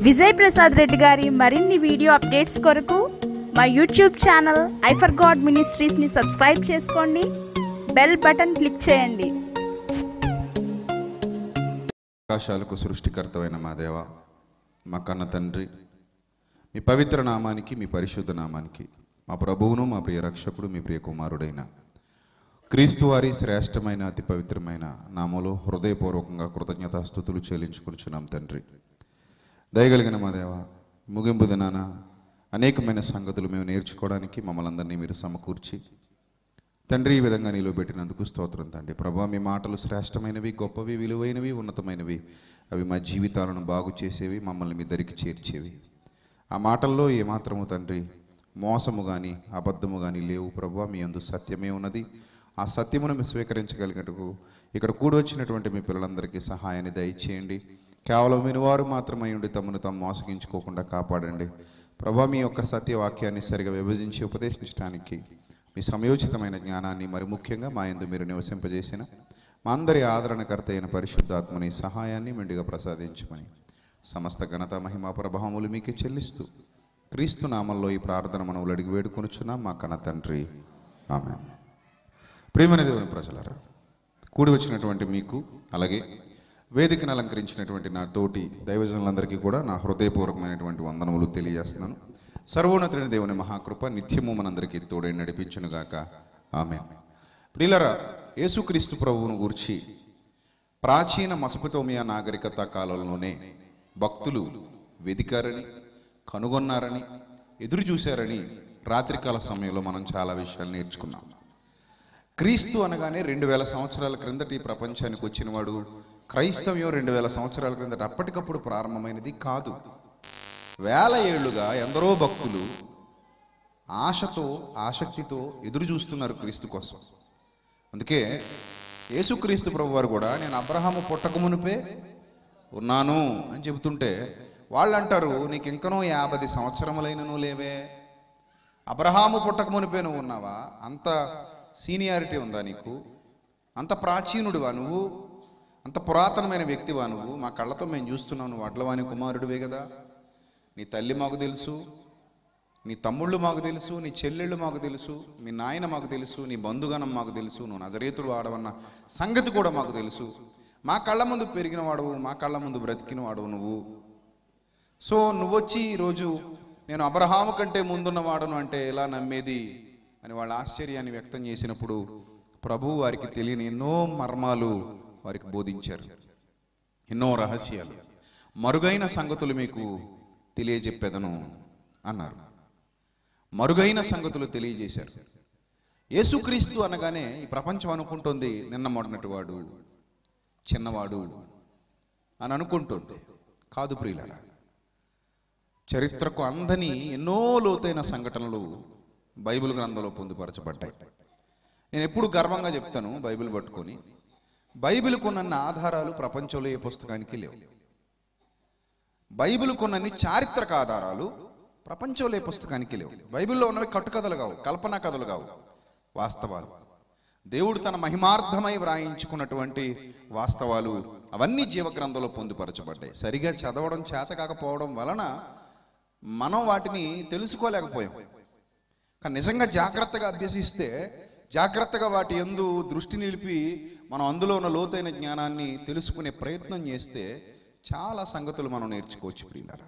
విజయ్ ప్రసాద్ రెడ్డి గారి మరిన్ని video updates కొరకు మా యూట్యూబ్ ఛానల్ ఐఫర్ గాడ్ మినిస్ట్రీస్ని సబ్స్క్రైబ్ చేసుకోండి బెల్ బటన్ క్లిక్ చేయండి ఆకాశాలకు సృష్టికర్తమైన మా దేవ మా కన్న తండ్రి మీ పవిత్ర నామానికి మీ పరిశుద్ధ నామానికి మా ప్రభువును మా ప్రియ రక్షకుడు మీ ప్రియ కుమారుడైన క్రీస్తు వారి శ్రేష్టమైన అతి పవిత్రమైన నామలో హృదయపూర్వకంగా కృతజ్ఞతాస్థుతులు చెల్లించుకుంటున్నాం తండ్రి దయగలిగిన మా దేవ ముగింపు దినాన అనేకమైన సంగతులు మేము నేర్చుకోవడానికి మమ్మల్ని అందరినీ మీరు సమకూర్చి తండ్రి ఈ విధంగా నిలబెట్టినందుకు స్తోత్రం తండ్రి ప్రభా మీ మాటలు శ్రేష్టమైనవి గొప్పవి విలువైనవి ఉన్నతమైనవి అవి మా జీవితాలను బాగు చేసేవి మమ్మల్ని మీ దరికి చేర్చేవి ఆ మాటల్లో ఏమాత్రము తండ్రి మోసము కానీ అబద్ధము కానీ లేవు ప్రభా మీ అందు సత్యమే ఉన్నది ఆ సత్యమును మేము స్వీకరించగలిగినట్టుకు ఇక్కడ కూడి వచ్చినటువంటి మీ పిల్లలందరికీ సహాయాన్ని దయచేయండి కేవలం వినివారు మాత్రమై ఉండి తమను తాము మోసగించుకోకుండా కాపాడండి ప్రభా మీ యొక్క సత్యవాక్యాన్ని సరిగా విభజించి ఉపదేశించడానికి మీ సమయోచితమైన జ్ఞానాన్ని మరి ముఖ్యంగా మా యందు మీరు నివసింపజేసిన మా అందరి ఆదరణకర్త అయిన పరిశుద్ధాత్మని సహాయాన్ని మెండుగా ప్రసాదించమని సమస్త ఘనత మహిమా ప్రభావములు మీకే చెల్లిస్తూ క్రీస్తు నామంలో ఈ ప్రార్థన మనవులు అడిగి వేడుకొనుచున్నాం మా కన్న తండ్రి ఆమె ప్రియమైన దేవుని ప్రజలారా కూడి వచ్చినటువంటి మీకు అలాగే వేదికను అలంకరించినటువంటి నా తోటి దైవజనులందరికీ కూడా నా హృదయపూర్వకమైనటువంటి వందనములు తెలియజేస్తున్నాను సర్వోన్నతుని దేవుని మహాకృప నిత్యము మనందరికీ తోడై నడిపించునుగాక ఆమె ప్రియులరా యేసుక్రీస్తు ప్రభువును గూర్చి ప్రాచీన మసపతోమియా నాగరికత కాలంలోనే భక్తులు వెదికారని కనుగొన్నారని ఎదురు చూశారని రాత్రికాల సమయంలో మనం చాలా విషయాలు నేర్చుకున్నాం క్రీస్తు అనగానే రెండు వేల సంవత్సరాల క్రిందట ఈ ప్రపంచానికి వచ్చినవాడు క్రైస్తవ్యం రెండు వేల సంవత్సరాల క్రిందట అప్పటికప్పుడు ప్రారంభమైనది కాదు వేల ఏళ్లుగా ఎందరో భక్తులు ఆశతో ఆసక్తితో ఎదురు చూస్తున్నారు క్రీస్తు కోసం అందుకే యేసుక్రీస్తు ప్రభు వారు కూడా నేను అబ్రహాము పుట్టక మునిపే ఉన్నాను అని చెబుతుంటే వాళ్ళు అంటారు నీకు ఇంకనో యాభై సంవత్సరములైనను లేవే అబ్రహాము పుట్టక మునిపే నువ్వు ఉన్నావా అంత సీనియారిటీ ఉందా నీకు అంత ప్రాచీనుడివా నువ్వు అంత పురాతనమైన వ్యక్తివా నువ్వు మా కళ్ళతో మేము చూస్తున్నావు నువ్వు అడ్లవాని కుమారుడివే కదా నీ తల్లి మాకు తెలుసు నీ తమ్ముళ్ళు మాకు తెలుసు నీ చెల్లెళ్ళు మాకు తెలుసు మీ నాయన మాకు తెలుసు నీ బంధుగణం మాకు తెలుసు నువ్వు నజరేతుడు ఆడవన్న సంగతి కూడా మాకు తెలుసు మా కళ్ళ ముందు పెరిగిన వాడవు మా కళ్ళ ముందు బ్రతికిన వాడవు నువ్వు సో నువ్వొచ్చి ఈరోజు నేను అబ్రహాము కంటే ముందున్న వాడను అంటే ఎలా నమ్మేది అని వాళ్ళ ఆశ్చర్యాన్ని వ్యక్తం చేసినప్పుడు ప్రభు వారికి తెలియని ఎన్నో మర్మాలు వారికి బోధించారు ఎన్నో రహస్యాలు మరుగైన సంగతులు మీకు తెలియజెప్పేదను అన్నారు మరుగైన సంగతులు తెలియజేశారు యేసుక్రీస్తు అనగానే ఈ ప్రపంచం అనుకుంటుంది నిన్న మొదటి వాడు చిన్నవాడు అని అనుకుంటుంది కాదు ప్రియులరా చరిత్రకు అందని ఎన్నో లోతైన సంఘటనలు బైబిల్ గ్రంథంలో పొందుపరచబడ్డాయి నేను ఎప్పుడు గర్వంగా చెప్తాను బైబిల్ పట్టుకొని బైబిల్ కొన్న ఆధారాలు ప్రపంచంలో ఏ పుస్తకానికి లేవు బైబిల్ కొన్నన్ని చారిత్రక ఆధారాలు ప్రపంచంలో ఏ పుస్తకానికి లేవు బైబిల్లో ఉన్నవి కట్టుకథలు కావు కల్పనా కథలు కావు వాస్తవాలు దేవుడు తన మహిమార్థమై వ్రాయించుకున్నటువంటి వాస్తవాలు అవన్నీ జీవగ్రంథంలో పొందుపరచబడ్డాయి సరిగా చదవడం చేత కాకపోవడం వలన మనం వాటిని తెలుసుకోలేకపోయాం కానీ నిజంగా జాగ్రత్తగా అభ్యసిస్తే జాగ్రత్తగా వాటి ఎందు దృష్టి నిలిపి మనం అందులో ఉన్న లోతైన జ్ఞానాన్ని తెలుసుకునే ప్రయత్నం చేస్తే చాలా సంగతులు మనం నేర్చుకోవచ్చు ప్రియులారా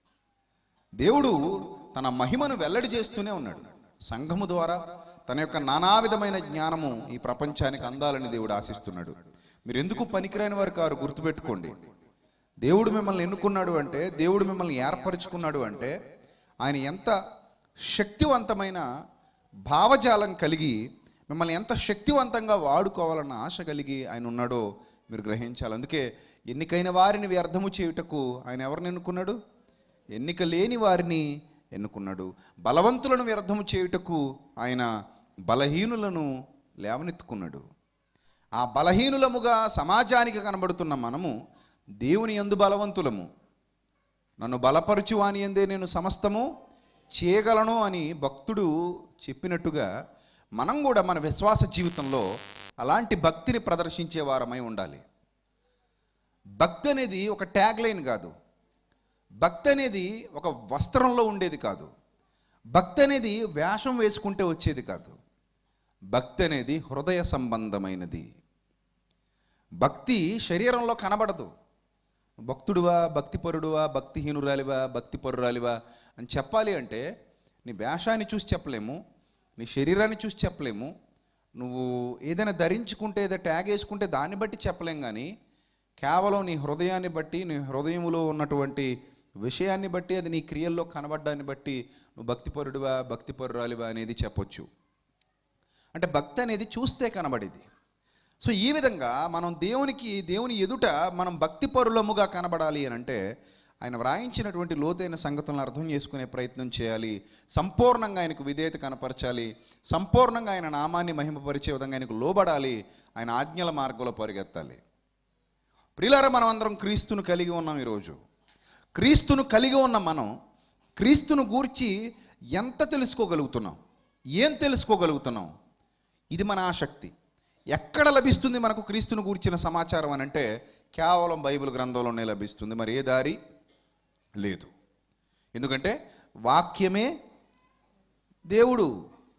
దేవుడు తన మహిమను వెల్లడి చేస్తూనే ఉన్నాడు సంఘము ద్వారా తన యొక్క నానా విధమైన జ్ఞానము ఈ ప్రపంచానికి అందాలని దేవుడు ఆశిస్తున్నాడు మీరు ఎందుకు పనికిరాని వారు కారు గుర్తుపెట్టుకోండి దేవుడు మిమ్మల్ని ఎన్నుకున్నాడు అంటే దేవుడు మిమ్మల్ని ఏర్పరచుకున్నాడు అంటే ఆయన ఎంత శక్తివంతమైన భావజాలం కలిగి మిమ్మల్ని ఎంత శక్తివంతంగా వాడుకోవాలన్న ఆశ కలిగి ఆయన ఉన్నాడో మీరు గ్రహించాలి అందుకే ఎన్నికైన వారిని వ్యర్థము చేయుటకు ఆయన ఎవరిని ఎన్నుకున్నాడు ఎన్నిక లేని వారిని ఎన్నుకున్నాడు బలవంతులను వ్యర్థము చేయుటకు ఆయన బలహీనులను లేవనెత్తుకున్నాడు ఆ బలహీనులముగా సమాజానికి కనబడుతున్న మనము దేవుని యందు బలవంతులము నన్ను బలపరచు అని ఎందే నేను సమస్తము చేయగలను అని భక్తుడు చెప్పినట్టుగా మనం కూడా మన విశ్వాస జీవితంలో అలాంటి భక్తిని ప్రదర్శించే వారమై ఉండాలి భక్తి అనేది ఒక ట్యాగ్ లైన్ కాదు భక్తి అనేది ఒక వస్త్రంలో ఉండేది కాదు భక్తి అనేది వేషం వేసుకుంటే వచ్చేది కాదు భక్తి అనేది హృదయ సంబంధమైనది భక్తి శరీరంలో కనబడదు భక్తుడువా భక్తిపరుడువా భక్తిహీనురాలివా భక్తిపరురాలివా అని చెప్పాలి అంటే నీ వేషాన్ని చూసి చెప్పలేము నీ శరీరాన్ని చూసి చెప్పలేము నువ్వు ఏదైనా ధరించుకుంటే ఏదో ట్యాగ్ వేసుకుంటే దాన్ని బట్టి చెప్పలేం కానీ కేవలం నీ హృదయాన్ని బట్టి నీ హృదయములో ఉన్నటువంటి విషయాన్ని బట్టి అది నీ క్రియల్లో కనబడ్డాన్ని బట్టి నువ్వు భక్తిపరుడువా భక్తిపరురాలివా అనేది చెప్పొచ్చు అంటే భక్తి అనేది చూస్తే కనబడేది సో ఈ విధంగా మనం దేవునికి దేవుని ఎదుట మనం భక్తి పరులముగా కనబడాలి అని అంటే ఆయన వ్రాయించినటువంటి లోతైన సంగతులను అర్థం చేసుకునే ప్రయత్నం చేయాలి సంపూర్ణంగా ఆయనకు విధేయత కనపరచాలి సంపూర్ణంగా ఆయన నామాన్ని మహిమపరిచే విధంగా ఆయనకు లోబడాలి ఆయన ఆజ్ఞల మార్గంలో పరిగెత్తాలి ప్రియులారా మనం అందరం క్రీస్తును కలిగి ఉన్నాం ఈరోజు క్రీస్తును కలిగి ఉన్న మనం క్రీస్తును గూర్చి ఎంత తెలుసుకోగలుగుతున్నాం ఏం తెలుసుకోగలుగుతున్నాం ఇది మన ఆసక్తి ఎక్కడ లభిస్తుంది మనకు క్రీస్తును గూర్చిన సమాచారం అని అంటే కేవలం బైబిల్ గ్రంథంలోనే లభిస్తుంది మరి ఏ దారి లేదు ఎందుకంటే వాక్యమే దేవుడు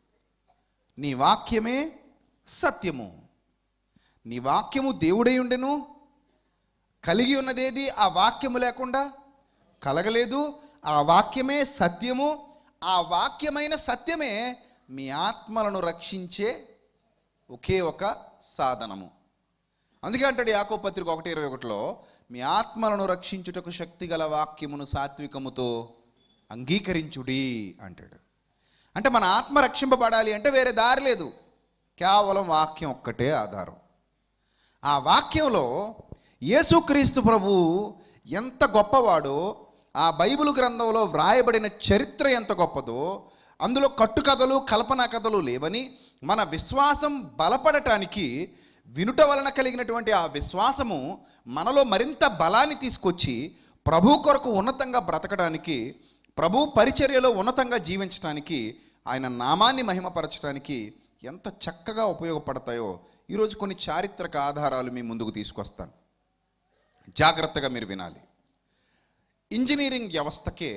నీ వాక్యమే సత్యము నీ వాక్యము దేవుడై ఉండెను కలిగి ఉన్నదేది ఆ వాక్యము లేకుండా కలగలేదు ఆ వాక్యమే సత్యము ఆ వాక్యమైన సత్యమే మీ ఆత్మలను రక్షించే ఒకే ఒక సాధనము అందుకే అంటాడు యాకో పత్రిక ఒకటి ఇరవై ఒకటిలో మీ ఆత్మలను రక్షించుటకు శక్తి గల వాక్యమును సాత్వికముతో అంగీకరించుడి అంటాడు అంటే మన ఆత్మ రక్షింపబడాలి అంటే వేరే దారి లేదు కేవలం వాక్యం ఒక్కటే ఆధారం ఆ వాక్యంలో యేసుక్రీస్తు ప్రభు ఎంత గొప్పవాడో ఆ బైబిల్ గ్రంథంలో వ్రాయబడిన చరిత్ర ఎంత గొప్పదో అందులో కట్టుకథలు కల్పనా కథలు లేవని మన విశ్వాసం బలపడటానికి వినుట వలన కలిగినటువంటి ఆ విశ్వాసము మనలో మరింత బలాన్ని తీసుకొచ్చి ప్రభు కొరకు ఉన్నతంగా బ్రతకడానికి ప్రభు పరిచర్యలో ఉన్నతంగా జీవించడానికి ఆయన నామాన్ని మహిమపరచడానికి ఎంత చక్కగా ఉపయోగపడతాయో ఈరోజు కొన్ని చారిత్రక ఆధారాలు మీ ముందుకు తీసుకొస్తాను జాగ్రత్తగా మీరు వినాలి ఇంజనీరింగ్ వ్యవస్థకే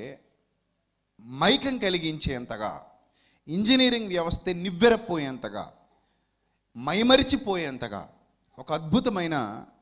మైకం కలిగించేంతగా ఇంజనీరింగ్ వ్యవస్థ నివ్వెరపోయేంతగా మైమరిచిపోయేంతగా ఒక అద్భుతమైన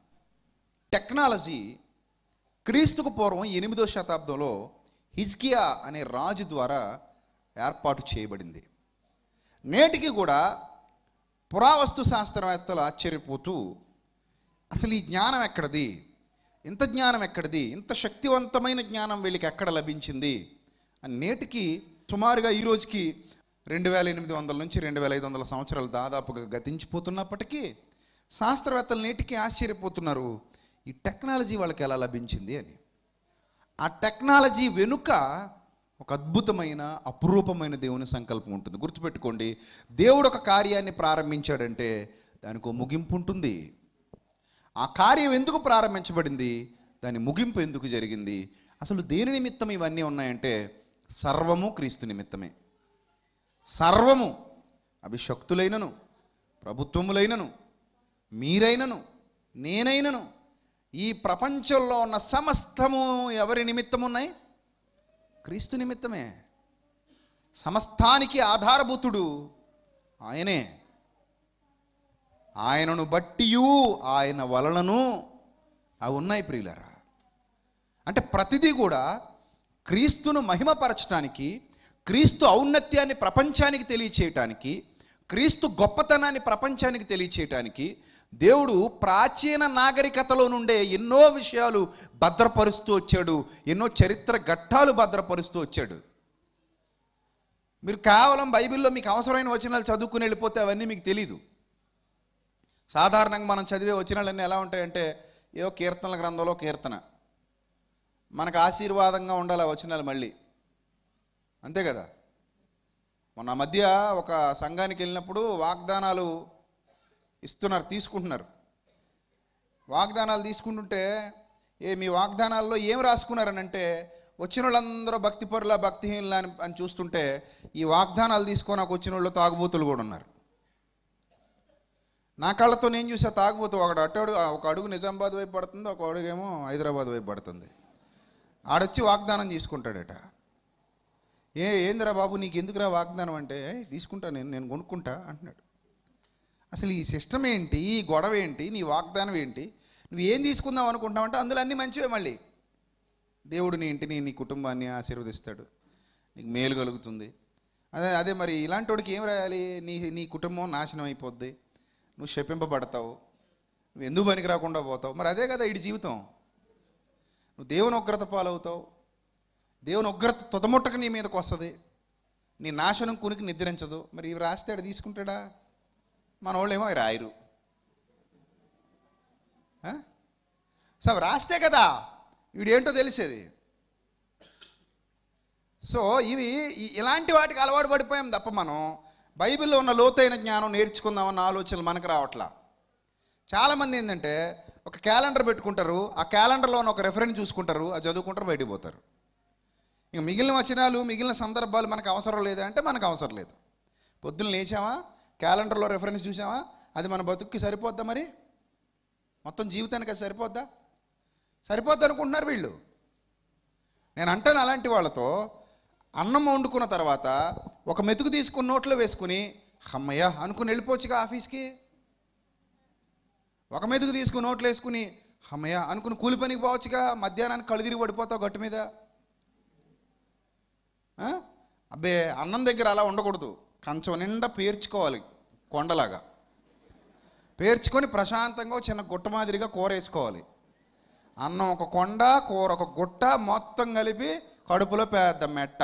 టెక్నాలజీ క్రీస్తుకు పూర్వం ఎనిమిదో శతాబ్దంలో హిజ్కియా అనే రాజు ద్వారా ఏర్పాటు చేయబడింది నేటికి కూడా పురావస్తు శాస్త్రవేత్తలు ఆశ్చర్యపోతూ అసలు ఈ జ్ఞానం ఎక్కడిది ఇంత జ్ఞానం ఎక్కడిది ఇంత శక్తివంతమైన జ్ఞానం వీళ్ళకి ఎక్కడ లభించింది అని నేటికి సుమారుగా ఈ రోజుకి రెండు వేల ఎనిమిది వందల నుంచి రెండు వేల ఐదు వందల సంవత్సరాలు దాదాపుగా గతించిపోతున్నప్పటికీ శాస్త్రవేత్తలు నేటికి ఆశ్చర్యపోతున్నారు ఈ టెక్నాలజీ వాళ్ళకి ఎలా లభించింది అని ఆ టెక్నాలజీ వెనుక ఒక అద్భుతమైన అపురూపమైన దేవుని సంకల్పం ఉంటుంది గుర్తుపెట్టుకోండి దేవుడు ఒక కార్యాన్ని ప్రారంభించాడంటే దానికి ఒక ముగింపు ఉంటుంది ఆ కార్యం ఎందుకు ప్రారంభించబడింది దాని ముగింపు ఎందుకు జరిగింది అసలు దేని నిమిత్తం ఇవన్నీ ఉన్నాయంటే సర్వము క్రీస్తు నిమిత్తమే సర్వము అవి శక్తులైనను ప్రభుత్వములైనను మీరైనను నేనైనను ఈ ప్రపంచంలో ఉన్న సమస్తము ఎవరి నిమిత్తం ఉన్నాయి క్రీస్తు నిమిత్తమే సమస్తానికి ఆధారభూతుడు ఆయనే ఆయనను బట్టియు ఆయన వలనను అవి ఉన్నాయి ప్రియులరా అంటే ప్రతిదీ కూడా క్రీస్తును మహిమపరచడానికి క్రీస్తు ఔన్నత్యాన్ని ప్రపంచానికి తెలియచేయటానికి క్రీస్తు గొప్పతనాన్ని ప్రపంచానికి తెలియచేయటానికి దేవుడు ప్రాచీన నాగరికతలో నుండే ఎన్నో విషయాలు భద్రపరుస్తూ వచ్చాడు ఎన్నో చరిత్ర ఘట్టాలు భద్రపరుస్తూ వచ్చాడు మీరు కేవలం బైబిల్లో మీకు అవసరమైన వచనాలు చదువుకుని వెళ్ళిపోతే అవన్నీ మీకు తెలీదు సాధారణంగా మనం చదివే వచనాలన్నీ ఎలా ఉంటాయంటే ఏవో కీర్తనల గ్రంథంలో కీర్తన మనకు ఆశీర్వాదంగా ఉండాలి ఆ వచనాలు మళ్ళీ అంతే కదా మొన్న మధ్య ఒక సంఘానికి వెళ్ళినప్పుడు వాగ్దానాలు ఇస్తున్నారు తీసుకుంటున్నారు వాగ్దానాలు తీసుకుంటుంటే ఏ మీ వాగ్దానాల్లో ఏం రాసుకున్నారని అంటే వచ్చిన వాళ్ళందరూ భక్తిపరుల భక్తిహీనుల అని అని చూస్తుంటే ఈ వాగ్దానాలు తీసుకొని నాకు వచ్చిన వాళ్ళు తాగుబోతులు కూడా ఉన్నారు నా కళ్ళతో నేను చూసా తాగుబోతు ఒకడు అటు అడుగు ఒక అడుగు నిజామాబాద్ వైపు పడుతుంది ఒక అడుగేమో హైదరాబాద్ వైపు పడుతుంది ఆడొచ్చి వాగ్దానం తీసుకుంటాడట ఏ ఏందిరా బాబు నీకు ఎందుకురా వాగ్దానం అంటే "ఏయ్, తీసుకుంటా నేను నేను కొనుక్కుంటా అంటున్నాడు అసలు ఈ సిస్టమ్ ఏంటి ఈ గొడవ ఏంటి నీ వాగ్దానం ఏంటి నువ్వు ఏం తీసుకుందాం అనుకుంటావంటే అందులో అన్నీ మంచివే మళ్ళీ దేవుడు నీ ఇంటిని నీ కుటుంబాన్ని ఆశీర్వదిస్తాడు నీకు మేలు కలుగుతుంది అదే అదే మరి ఇలాంటి వాడికి ఏం రాయాలి నీ నీ కుటుంబం నాశనం అయిపోద్ది నువ్వు శపింపబడతావు నువ్వు ఎందుకు పనికి రాకుండా పోతావు మరి అదే కదా ఇటు జీవితం నువ్వు దేవుని ఉగ్రత పాలవుతావు దేవుని ఉగ్రత తుదముట్టక నీ మీదకి వస్తుంది నీ నాశనం కునికి నిద్రించదు మరి ఇవి రాస్తే ఆడు తీసుకుంటాడా మన వాళ్ళు ఏమో అవి రాయరు ఆ? సో అవి రాస్తే కదా వీడేంటో తెలిసేది సో ఇవి ఈ- ఇలాంటి వాటికి అలవాటు పడిపోయాం తప్ప మనం బైబిల్లో ఉన్న లోతైన జ్ఞానం నేర్చుకుందామన్న ఆలోచనలు మనకు రావట్లా చాలామంది ఏంటంటే ఒక క్యాలెండర్ పెట్టుకుంటారు ఆ క్యాలెండర్లో ఉన్న ఒక రెఫరెన్స్ చూసుకుంటారు అది చదువుకుంటారు బయటికి పోతారు ఇక మిగిలిన వచనాలు మిగిలిన సందర్భాలు మనకు అవసరం లేదా అంటే మనకు అవసరం లేదు పొద్దున్న లేచామా క్యాలెండర్లో రెఫరెన్స్ చూసామా అది మన బతుక్కి సరిపోద్దా మరి మొత్తం జీవితానికి అది సరిపోద్దా సరిపోద్ది అనుకుంటున్నారు వీళ్ళు నేను అంటాను అలాంటి వాళ్ళతో అన్నం వండుకున్న తర్వాత ఒక మెతుకు తీసుకుని నోట్లో వేసుకుని అమ్మయ్య అనుకుని వెళ్ళిపోవచ్చుగా ఆఫీస్కి ఒక మెతుకు తీసుకుని నోట్లో వేసుకుని అమ్మయ్య అనుకుని కూలి పనికి పోవచ్చుగా మధ్యాహ్నానికి కళ్ళు తిరిగి పడిపోతావు గట్టు మీద ఆ? అబ్బే అన్నం దగ్గర అలా ఉండకూడదు కంచం నిండా పేర్చుకోవాలి కొండలాగా పేర్చుకొని ప్రశాంతంగా ఒక చిన్న గుట్ట మాదిరిగా కూర వేసుకోవాలి అన్నం ఒక కొండ కూర ఒక గుట్ట మొత్తం కలిపి కడుపులో పెద్ద మెట్ట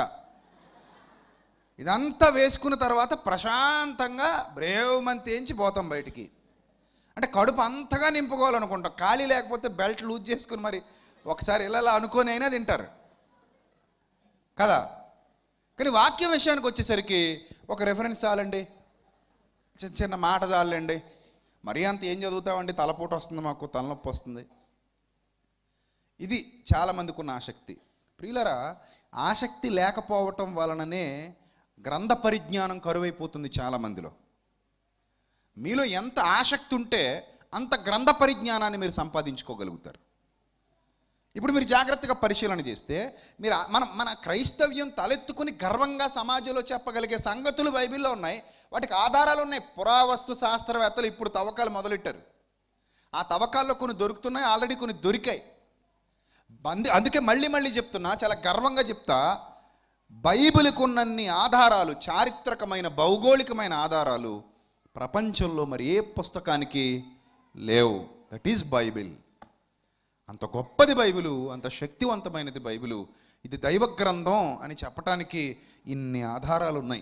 ఇదంతా వేసుకున్న తర్వాత ప్రశాంతంగా బ్రేవ్ తేంచి పోతాం బయటికి అంటే కడుపు అంతగా నింపుకోవాలనుకుంటాం ఖాళీ లేకపోతే బెల్ట్ లూజ్ చేసుకుని మరి ఒకసారి ఇలా ఇలా అనుకొని అయినా తింటారు కదా కానీ వాక్య విషయానికి వచ్చేసరికి ఒక రెఫరెన్స్ చాలండి చిన్న చిన్న మాట చాలండి మరీ అంత ఏం చదువుతామండి తలపోటు వస్తుంది మాకు తలనొప్పి వస్తుంది ఇది చాలామందికి ఉన్న ఆసక్తి ప్రియులరా ఆసక్తి లేకపోవటం వలననే గ్రంథ పరిజ్ఞానం కరువైపోతుంది చాలామందిలో మీలో ఎంత ఆసక్తి ఉంటే అంత గ్రంథ పరిజ్ఞానాన్ని మీరు సంపాదించుకోగలుగుతారు ఇప్పుడు మీరు జాగ్రత్తగా పరిశీలన చేస్తే మీరు ఆ- మన మన క్రైస్తవ్యం తలెత్తుకుని గర్వంగా సమాజంలో చెప్పగలిగే సంగతులు బైబిల్లో ఉన్నాయి వాటికి ఆధారాలు ఉన్నాయి పురావస్తు శాస్త్రవేత్తలు ఇప్పుడు తవ్వకాలు మొదలెట్టారు ఆ తవ్వకాల్లో కొన్ని దొరుకుతున్నాయి ఆల్రెడీ కొన్ని దొరికాయి అందు అందుకే మళ్ళీ మళ్ళీ చెప్తున్నా చాలా గర్వంగా చెప్తా బైబిల్కి ఉన్నన్ని ఆధారాలు చారిత్రకమైన భౌగోళికమైన ఆధారాలు ప్రపంచంలో మరి ఏ పుస్తకానికి లేవు దట్ ఈజ్ బైబిల్ అంత గొప్పది బైబిలు అంత శక్తివంతమైనది బైబిలు ఇది దైవ గ్రంథం అని చెప్పటానికి ఇన్ని ఆధారాలు ఉన్నాయి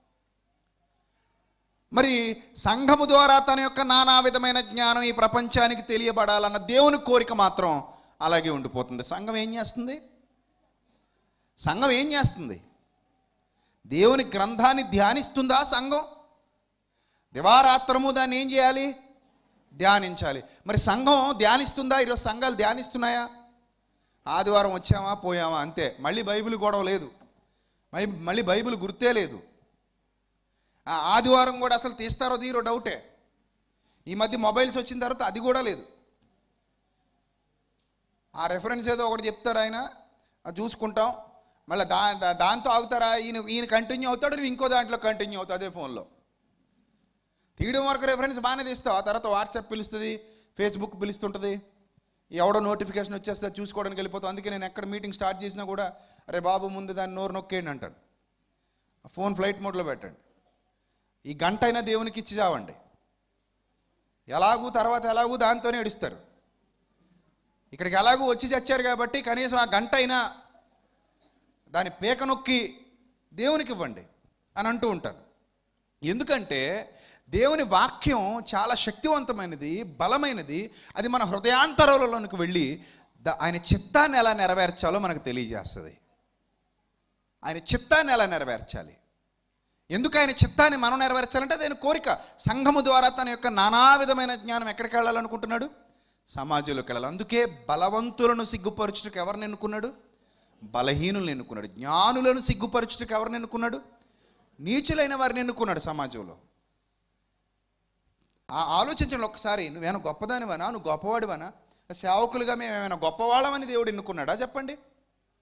మరి సంఘము ద్వారా తన యొక్క నానా విధమైన జ్ఞానం ఈ ప్రపంచానికి తెలియబడాలన్న దేవుని కోరిక మాత్రం అలాగే ఉండిపోతుంది సంఘం ఏం చేస్తుంది సంఘం ఏం చేస్తుంది దేవుని గ్రంథాన్ని ధ్యానిస్తుందా సంఘం దివారాత్రము దాన్ని ఏం చేయాలి ధ్యానించాలి మరి సంఘం ధ్యానిస్తుందా ఈరోజు సంఘాలు ధ్యానిస్తున్నాయా ఆదివారం వచ్చామా పోయామా అంతే మళ్ళీ బైబిల్ గొడవ లేదు మై- మళ్ళీ బైబిల్ గుర్తే లేదు ఆ ఆదివారం కూడా అసలు తీస్తారో తీరో డౌటే ఈ మధ్య మొబైల్స్ వచ్చిన తర్వాత అది కూడా లేదు ఆ రెఫరెన్స్ ఏదో ఒకటి చెప్తారు ఆయన అది చూసుకుంటాం మళ్ళీ దా దా- దాంతో ఆగుతారా ఈయన ఈయన కంటిన్యూ అవుతాడు నువ్వు ఇంకో దాంట్లో కంటిన్యూ అవుతావు అదే ఫోన్లో తీయడం వరకు రెఫరెన్స్ బాగానే తీస్తావు ఆ తర్వాత వాట్సాప్ పిలుస్తుంది ఫేస్బుక్ పిలుస్తుంటుంది ఎవడో నోటిఫికేషన్ వచ్చేస్తే చూసుకోవడానికి వెళ్ళిపోతాం అందుకే నేను ఎక్కడ మీటింగ్ స్టార్ట్ చేసినా కూడా అరే బాబు ముందు దాన్ని నోరు నొక్కేయండి అంటాను ఫోన్ ఫ్లైట్ మోడ్లో పెట్టండి ఈ గంట అయినా దేవునికి ఇచ్చి చావండి ఎలాగూ తర్వాత ఎలాగూ దాంతోనే ఏడుస్తారు ఇక్కడికి ఎలాగూ వచ్చి చచ్చారు కాబట్టి కనీసం ఆ గంట అయినా దాని పేక నొక్కి దేవునికి ఇవ్వండి అని అంటూ ఉంటారు ఎందుకంటే దేవుని వాక్యం చాలా శక్తివంతమైనది బలమైనది అది మన హృదయాంతరాలలోనికి వెళ్ళి ద- ఆయన చిత్తాన్ని ఎలా నెరవేర్చాలో మనకు తెలియజేస్తుంది ఆయన చిత్తాన్ని ఎలా నెరవేర్చాలి ఎందుకు ఆయన చిత్తాన్ని మనం నెరవేర్చాలంటే అది ఆయన కోరిక సంఘము ద్వారా తన యొక్క నానా విధమైన జ్ఞానం ఎక్కడికి వెళ్ళాలనుకుంటున్నాడు సమాజంలోకి వెళ్ళాలి అందుకే బలవంతులను సిగ్గుపరచుటకు ఎవరిని ఎన్నుకున్నాడు బలహీనులను ఎన్నుకున్నాడు జ్ఞానులను సిగ్గుపరచుటకు ఎవరిని ఎన్నుకున్నాడు నీచులైన వారిని ఎన్నుకున్నాడు సమాజంలో ఆ ఆలోచించండి ఒక్కసారి నువ్వేమైనా గొప్పదానివనా నువ్వు గొప్పవాడివనా సేవకులుగా మేము ఏమైనా గొప్పవాళ్ళమని దేవుడు ఎన్నుకున్నాడా చెప్పండి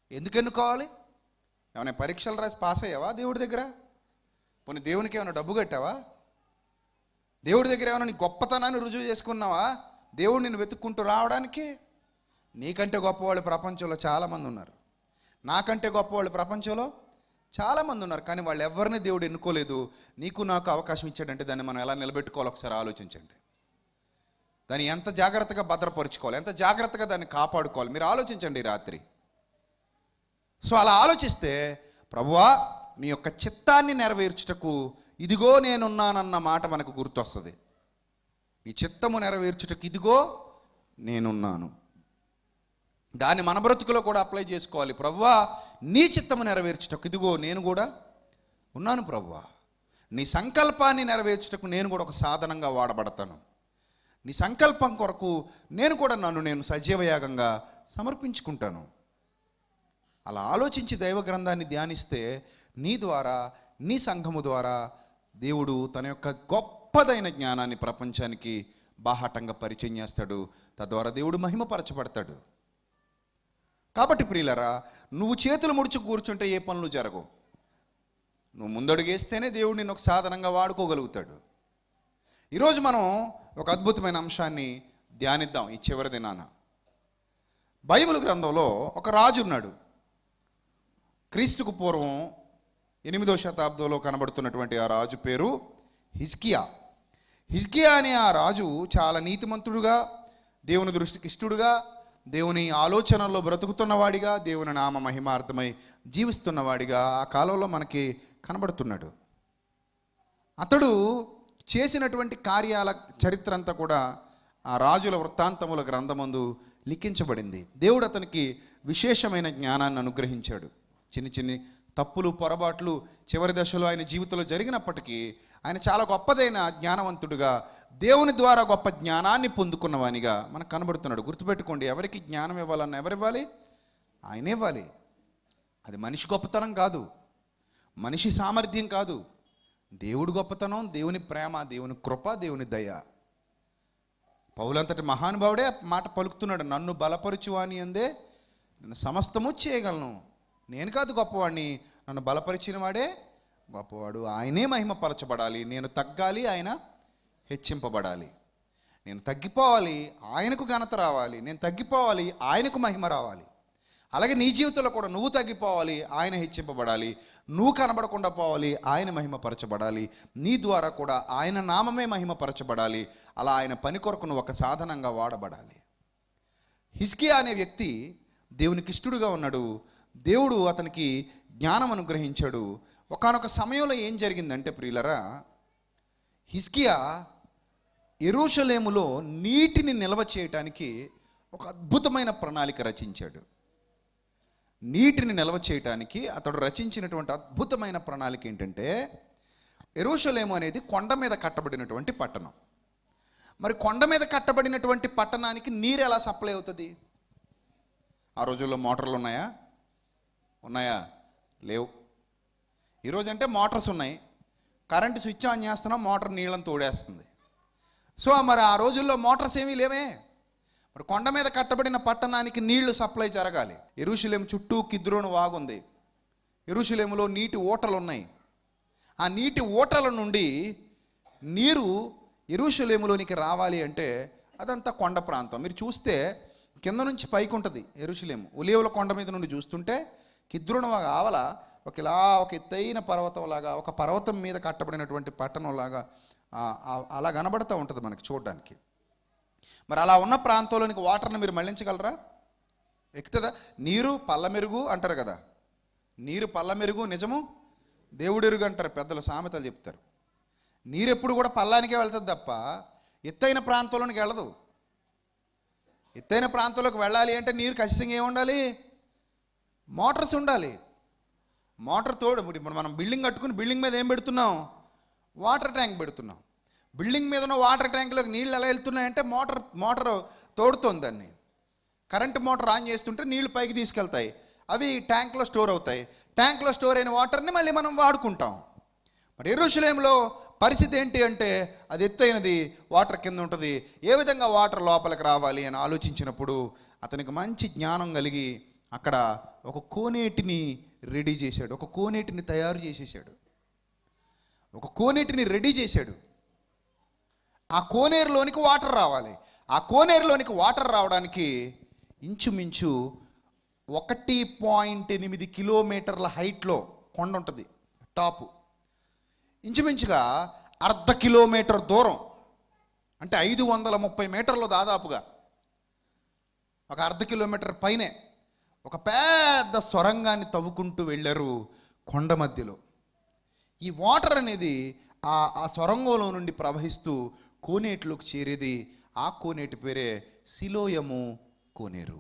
ఎందుకు ఎన్నుకోవాలి ఏమైనా పరీక్షలు రాసి పాస్ అయ్యావా దేవుడి దగ్గర పోనీ దేవునికి ఏమైనా డబ్బు కట్టావా దేవుడి దగ్గర ఏమైనా నీ గొప్పతనాన్ని రుజువు చేసుకున్నావా దేవుడు నిన్ను వెతుక్కుంటూ రావడానికి నీకంటే గొప్పవాళ్ళు ప్రపంచంలో చాలామంది ఉన్నారు నాకంటే గొప్పవాళ్ళు ప్రపంచంలో చాలామంది ఉన్నారు కానీ వాళ్ళు ఎవరిని దేవుడు ఎన్నుకోలేదు నీకు నాకు అవకాశం ఇచ్చాడంటే దాన్ని మనం ఎలా నిలబెట్టుకోవాలో ఒకసారి ఆలోచించండి దాన్ని ఎంత జాగ్రత్తగా భద్రపరుచుకోవాలి ఎంత జాగ్రత్తగా దాన్ని కాపాడుకోవాలి మీరు ఆలోచించండి ఈ రాత్రి సో అలా ఆలోచిస్తే ప్రభువా నీ యొక్క చిత్తాన్ని నెరవేర్చుటకు ఇదిగో నేనున్నానన్న మాట మనకు గుర్తొస్తుంది నీ చిత్తము నెరవేర్చుటకు ఇదిగో నేనున్నాను దాన్ని మన బ్రతుకులో కూడా అప్లై చేసుకోవాలి ప్రభువా నీ చిత్తము నెరవేర్చుటకు ఇదిగో నేను కూడా ఉన్నాను ప్రభువా నీ సంకల్పాన్ని నెరవేర్చుటకు నేను కూడా ఒక సాధనంగా వాడబడతాను నీ సంకల్పం కొరకు నేను కూడా నన్ను నేను సజీవయాగంగా సమర్పించుకుంటాను అలా ఆలోచించి దైవ గ్రంథాన్ని ధ్యానిస్తే నీ ద్వారా నీ సంఘము ద్వారా దేవుడు తన యొక్క గొప్పదైన జ్ఞానాన్ని ప్రపంచానికి బాహాటంగా పరిచయం చేస్తాడు తద్వారా దేవుడు మహిమపరచబడతాడు కాబట్టి ప్రియులరా నువ్వు చేతులు ముడుచు కూర్చుంటే ఏ పనులు జరగవు నువ్వు ముందడుగేస్తేనే దేవుడు నిన్ను ఒక సాధనంగా వాడుకోగలుగుతాడు ఈరోజు మనం ఒక అద్భుతమైన అంశాన్ని ధ్యానిద్దాం ఈ చివరి దినాన బైబిల్ గ్రంథంలో ఒక రాజు ఉన్నాడు క్రీస్తుకు పూర్వం ఎనిమిదో శతాబ్దంలో కనబడుతున్నటువంటి ఆ రాజు పేరు హిజ్కియా హిజ్కియా అనే ఆ రాజు చాలా నీతిమంతుడుగా దేవుని దృష్టికి ఇష్టడుగా దేవుని ఆలోచనల్లో బ్రతుకుతున్నవాడిగా దేవుని నామ మహిమార్థమై జీవిస్తున్నవాడిగా ఆ కాలంలో మనకి కనబడుతున్నాడు అతడు చేసినటువంటి కార్యాల చరిత్ర అంతా కూడా ఆ రాజుల వృత్తాంతముల గ్రంథమందు లిఖించబడింది దేవుడు అతనికి విశేషమైన జ్ఞానాన్ని అనుగ్రహించాడు చిన్ని చిన్ని తప్పులు పొరపాట్లు చివరి దశలో ఆయన జీవితంలో జరిగినప్పటికీ ఆయన చాలా గొప్పదైన జ్ఞానవంతుడుగా దేవుని ద్వారా గొప్ప జ్ఞానాన్ని పొందుకున్నవానిగా మనకు కనబడుతున్నాడు గుర్తుపెట్టుకోండి ఎవరికి జ్ఞానం ఇవ్వాలన్న ఎవరివ్వాలి ఆయన ఇవ్వాలి అది మనిషి గొప్పతనం కాదు మనిషి సామర్థ్యం కాదు దేవుడు గొప్పతనం దేవుని ప్రేమ దేవుని కృప దేవుని దయ పౌలంతటి మహానుభావుడే ఆ మాట పలుకుతున్నాడు నన్ను బలపరచువాని అందే నేను సమస్తము చేయగలను నేను కాదు గొప్పవాడిని నన్ను బలపరిచిన వాడే గొప్పవాడు ఆయనే మహిమపరచబడాలి నేను తగ్గాలి ఆయన హెచ్చింపబడాలి నేను తగ్గిపోవాలి ఆయనకు ఘనత రావాలి నేను తగ్గిపోవాలి ఆయనకు మహిమ రావాలి అలాగే నీ జీవితంలో కూడా నువ్వు తగ్గిపోవాలి ఆయన హెచ్చింపబడాలి నువ్వు కనబడకుండా పోవాలి ఆయన మహిమపరచబడాలి నీ ద్వారా కూడా ఆయన నామమే మహిమపరచబడాలి అలా ఆయన పని కొరకు నువ్వు ఒక సాధనంగా వాడబడాలి హిస్కియా అనే వ్యక్తి దేవునికి ఇష్టడుగా ఉన్నాడు దేవుడు అతనికి జ్ఞానం అనుగ్రహించాడు ఒకానొక సమయంలో ఏం జరిగిందంటే ప్రియులరా హిస్కియా ఎరుషలేములో నీటిని నిల్వ చేయటానికి ఒక అద్భుతమైన ప్రణాళిక రచించాడు నీటిని నిల్వ చేయటానికి అతడు రచించినటువంటి అద్భుతమైన ప్రణాళిక ఏంటంటే ఎరుషలేము అనేది కొండ మీద కట్టబడినటువంటి పట్టణం మరి కొండ మీద కట్టబడినటువంటి పట్టణానికి నీరు ఎలా సప్లై అవుతుంది ఆ రోజుల్లో మోటార్లు ఉన్నాయా ఉన్నాయా లేవు ఈరోజు అంటే మోటార్స్ ఉన్నాయి కరెంటు స్విచ్ ఆన్ చేస్తున్నాం మోటార్ నీళ్ళని తోడేస్తుంది సో మరి ఆ రోజుల్లో మోటార్స్ ఏమీ లేవే మరి కొండ మీద కట్టబడిన పట్టణానికి నీళ్లు సప్లై జరగాలి ఎరుషులేం చుట్టూ కిద్రోను వాగుంది ఎరుషులేములో నీటి ఓటలు ఉన్నాయి ఆ నీటి ఓటల నుండి నీరు ఎరుషులేములోనికి రావాలి అంటే అదంతా కొండ ప్రాంతం మీరు చూస్తే కింద నుంచి పైకి ఉంటుంది ఎరుషులేము ఉలియవుల కొండ మీద నుండి చూస్తుంటే కిద్రోను వాగు ఆవల ఒక ఇలా ఒక ఎత్తైన పర్వతం లాగా ఒక పర్వతం మీద కట్టబడినటువంటి పట్టణం లాగా ఆ, ఆ, అలా కనబడుతూ ఉంటుంది మనకి చూడడానికి మరి అలా ఉన్న ప్రాంతంలోనికి వాటర్ని మీరు మళ్ళించగలరా ఎక్కుతుందా నీరు పల్ల మెరుగు అంటారు కదా నీరు పల్ల మెరుగు నిజము దేవుడెరుగు అంటారు పెద్దలు సామెతలు చెప్తారు నీరు ఎప్పుడు కూడా పల్లానికే వెళ్తుంది తప్ప ఎత్తైన ప్రాంతంలోనికి వెళ్ళదు ఎత్తైన ప్రాంతంలోకి వెళ్ళాలి అంటే నీరు ఖచ్చితంగా ఏమి ఉండాలి మోటార్స్ ఉండాలి మోటార్ తోడు ఇప్పుడు ఇప్పుడు మనం బిల్డింగ్ కట్టుకుని బిల్డింగ్ మీద ఏం పెడుతున్నాం వాటర్ ట్యాంక్ పెడుతున్నాం బిల్డింగ్ మీద ఉన్న వాటర్ ట్యాంక్లోకి నీళ్ళు ఎలా వెళ్తున్నాయంటే మోటార్ మోటార్ తోడుతోంది దాన్ని కరెంట్ మోటార్ ఆన్ చేస్తుంటే నీళ్లు పైకి తీసుకెళ్తాయి అవి ట్యాంక్లో స్టోర్ అవుతాయి ట్యాంక్లో స్టోర్ అయిన వాటర్ని మళ్ళీ మనం వాడుకుంటాం మరి ఎరుషలేంలో పరిస్థితి ఏంటి అంటే అది ఎత్తైనది వాటర్ కింద ఉంటుంది ఏ విధంగా వాటర్ లోపలికి రావాలి అని ఆలోచించినప్పుడు అతనికి మంచి జ్ఞానం కలిగి అక్కడ ఒక కోనేటిని రెడీ చేశాడు ఒక కోనేటిని తయారు చేసేసాడు ఒక కోనేటిని రెడీ చేశాడు ఆ కోనేరులోనికి వాటర్ రావాలి ఆ కోనేరులోనికి వాటర్ రావడానికి ఇంచుమించు ఒకటి పాయింట్ ఎనిమిది కిలోమీటర్ల హైట్లో కొండ ఉంటుంది టాపు ఇంచుమించుగా అర్ధ కిలోమీటర్ దూరం అంటే ఐదు వందల ముప్పై మీటర్లు దాదాపుగా ఒక అర్ధ కిలోమీటర్ పైనే ఒక పెద్ద సొరంగాన్ని తవ్వుకుంటూ వెళ్ళారు కొండ మధ్యలో ఈ వాటర్ అనేది ఆ ఆ సొరంగంలో నుండి ప్రవహిస్తూ కోనేటిలోకి చేరేది ఆ కోనేటి పేరే సిలోయము కోనేరు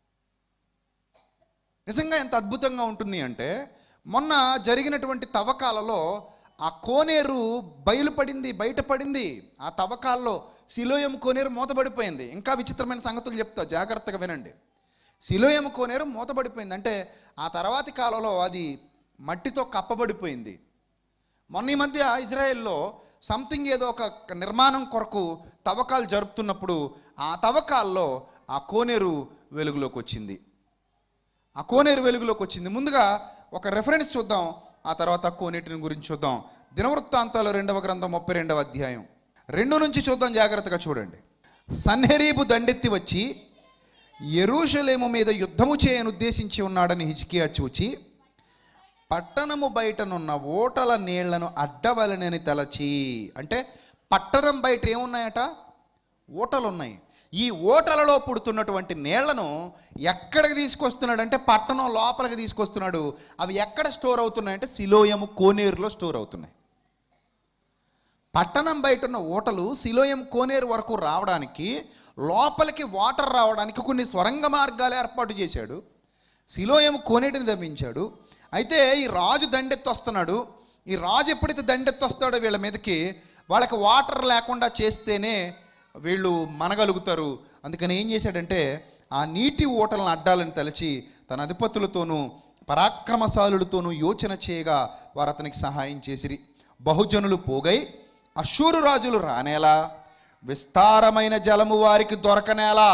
నిజంగా ఎంత అద్భుతంగా ఉంటుంది అంటే మొన్న జరిగినటువంటి తవ్వకాలలో ఆ కోనేరు బయలుపడింది బయటపడింది ఆ తవ్వకాల్లో సిలోయం కోనేరు మూతబడిపోయింది ఇంకా విచిత్రమైన సంగతులు చెప్తా జాగ్రత్తగా వినండి సిలోయం కోనేరు మూతబడిపోయింది అంటే ఆ తర్వాతి కాలంలో అది మట్టితో కప్పబడిపోయింది మొన్న ఈ మధ్య ఇజ్రాయెల్లో సంథింగ్ ఏదో ఒక నిర్మాణం కొరకు తవ్వకాలు జరుపుతున్నప్పుడు ఆ తవ్వకాల్లో ఆ కోనేరు వెలుగులోకి వచ్చింది ఆ కోనేరు వెలుగులోకి వచ్చింది ముందుగా ఒక రెఫరెన్స్ చూద్దాం ఆ తర్వాత ఆ కోనేటిని గురించి చూద్దాం దినవృత్తాంతాలు రెండవ గ్రంథం ముప్పై రెండవ అధ్యాయం రెండు నుంచి చూద్దాం జాగ్రత్తగా చూడండి సన్హెరీబు దండెత్తి వచ్చి ఎరూషలేము మీద యుద్ధము చేయను ఉద్దేశించి ఉన్నాడని హిజ్కియా చూచి పట్టణము బయటనున్న ఓటల నీళ్లను అడ్డవలనని తలచి అంటే పట్టణం బయట ఏమున్నాయట ఓటలు ఉన్నాయి ఈ ఓటలలో పుడుతున్నటువంటి నీళ్లను ఎక్కడికి తీసుకొస్తున్నాడు అంటే పట్టణం లోపలికి తీసుకొస్తున్నాడు అవి ఎక్కడ స్టోర్ అవుతున్నాయంటే సిలోయము కోనేరులో స్టోర్ అవుతున్నాయి పట్టణం బయట ఉన్న ఓటలు సిలోయం కోనేరు వరకు రావడానికి లోపలికి వాటర్ రావడానికి కొన్ని స్వరంగ మార్గాలు ఏర్పాటు చేశాడు సిలోయం కోనేటిని దమ్మించాడు అయితే ఈ రాజు దండెత్తి వస్తున్నాడు ఈ రాజు ఎప్పుడైతే దండెత్తి వస్తాడో వీళ్ళ మీదకి వాళ్ళకి వాటర్ లేకుండా చేస్తేనే వీళ్ళు మనగలుగుతారు అందుకని ఏం చేశాడంటే ఆ నీటి ఓటలను అడ్డాలని తలచి తన అధిపతులతోనూ పరాక్రమశాలులతోనూ యోచన చేయగా వారు అతనికి సహాయం చేసిరి బహుజనులు పోగై అశూరు రాజులు రానేలా విస్తారమైన జలము వారికి దొరకనేలా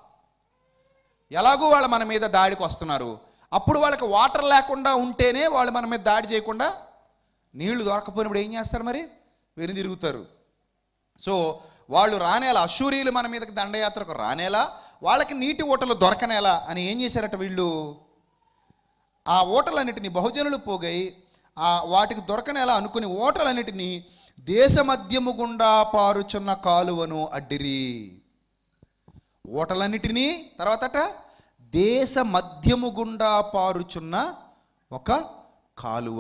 ఎలాగో వాళ్ళు మన మీద దాడికి వస్తున్నారు అప్పుడు వాళ్ళకి వాటర్ లేకుండా ఉంటేనే వాళ్ళు మన మీద దాడి చేయకుండా నీళ్లు దొరకపోయినప్పుడు ఏం చేస్తారు మరి వెను తిరుగుతారు సో వాళ్ళు రానేలా అశూరీలు మన మీదకి దండయాత్రకు రానేలా వాళ్ళకి నీటి ఓటలు దొరకనేలా అని ఏం చేశారట వీళ్ళు ఆ ఓటలన్నిటిని బహుజనులు పోగై ఆ వాటికి దొరకనేలా అనుకుని ఓటలన్నిటినీ దేశ మధ్యము గుండా పారుచున్న కాలువను అడ్డిరి ఓటలన్నిటినీ తర్వాతట దేశ మధ్యము గుండా పారుచున్న ఒక కాలువ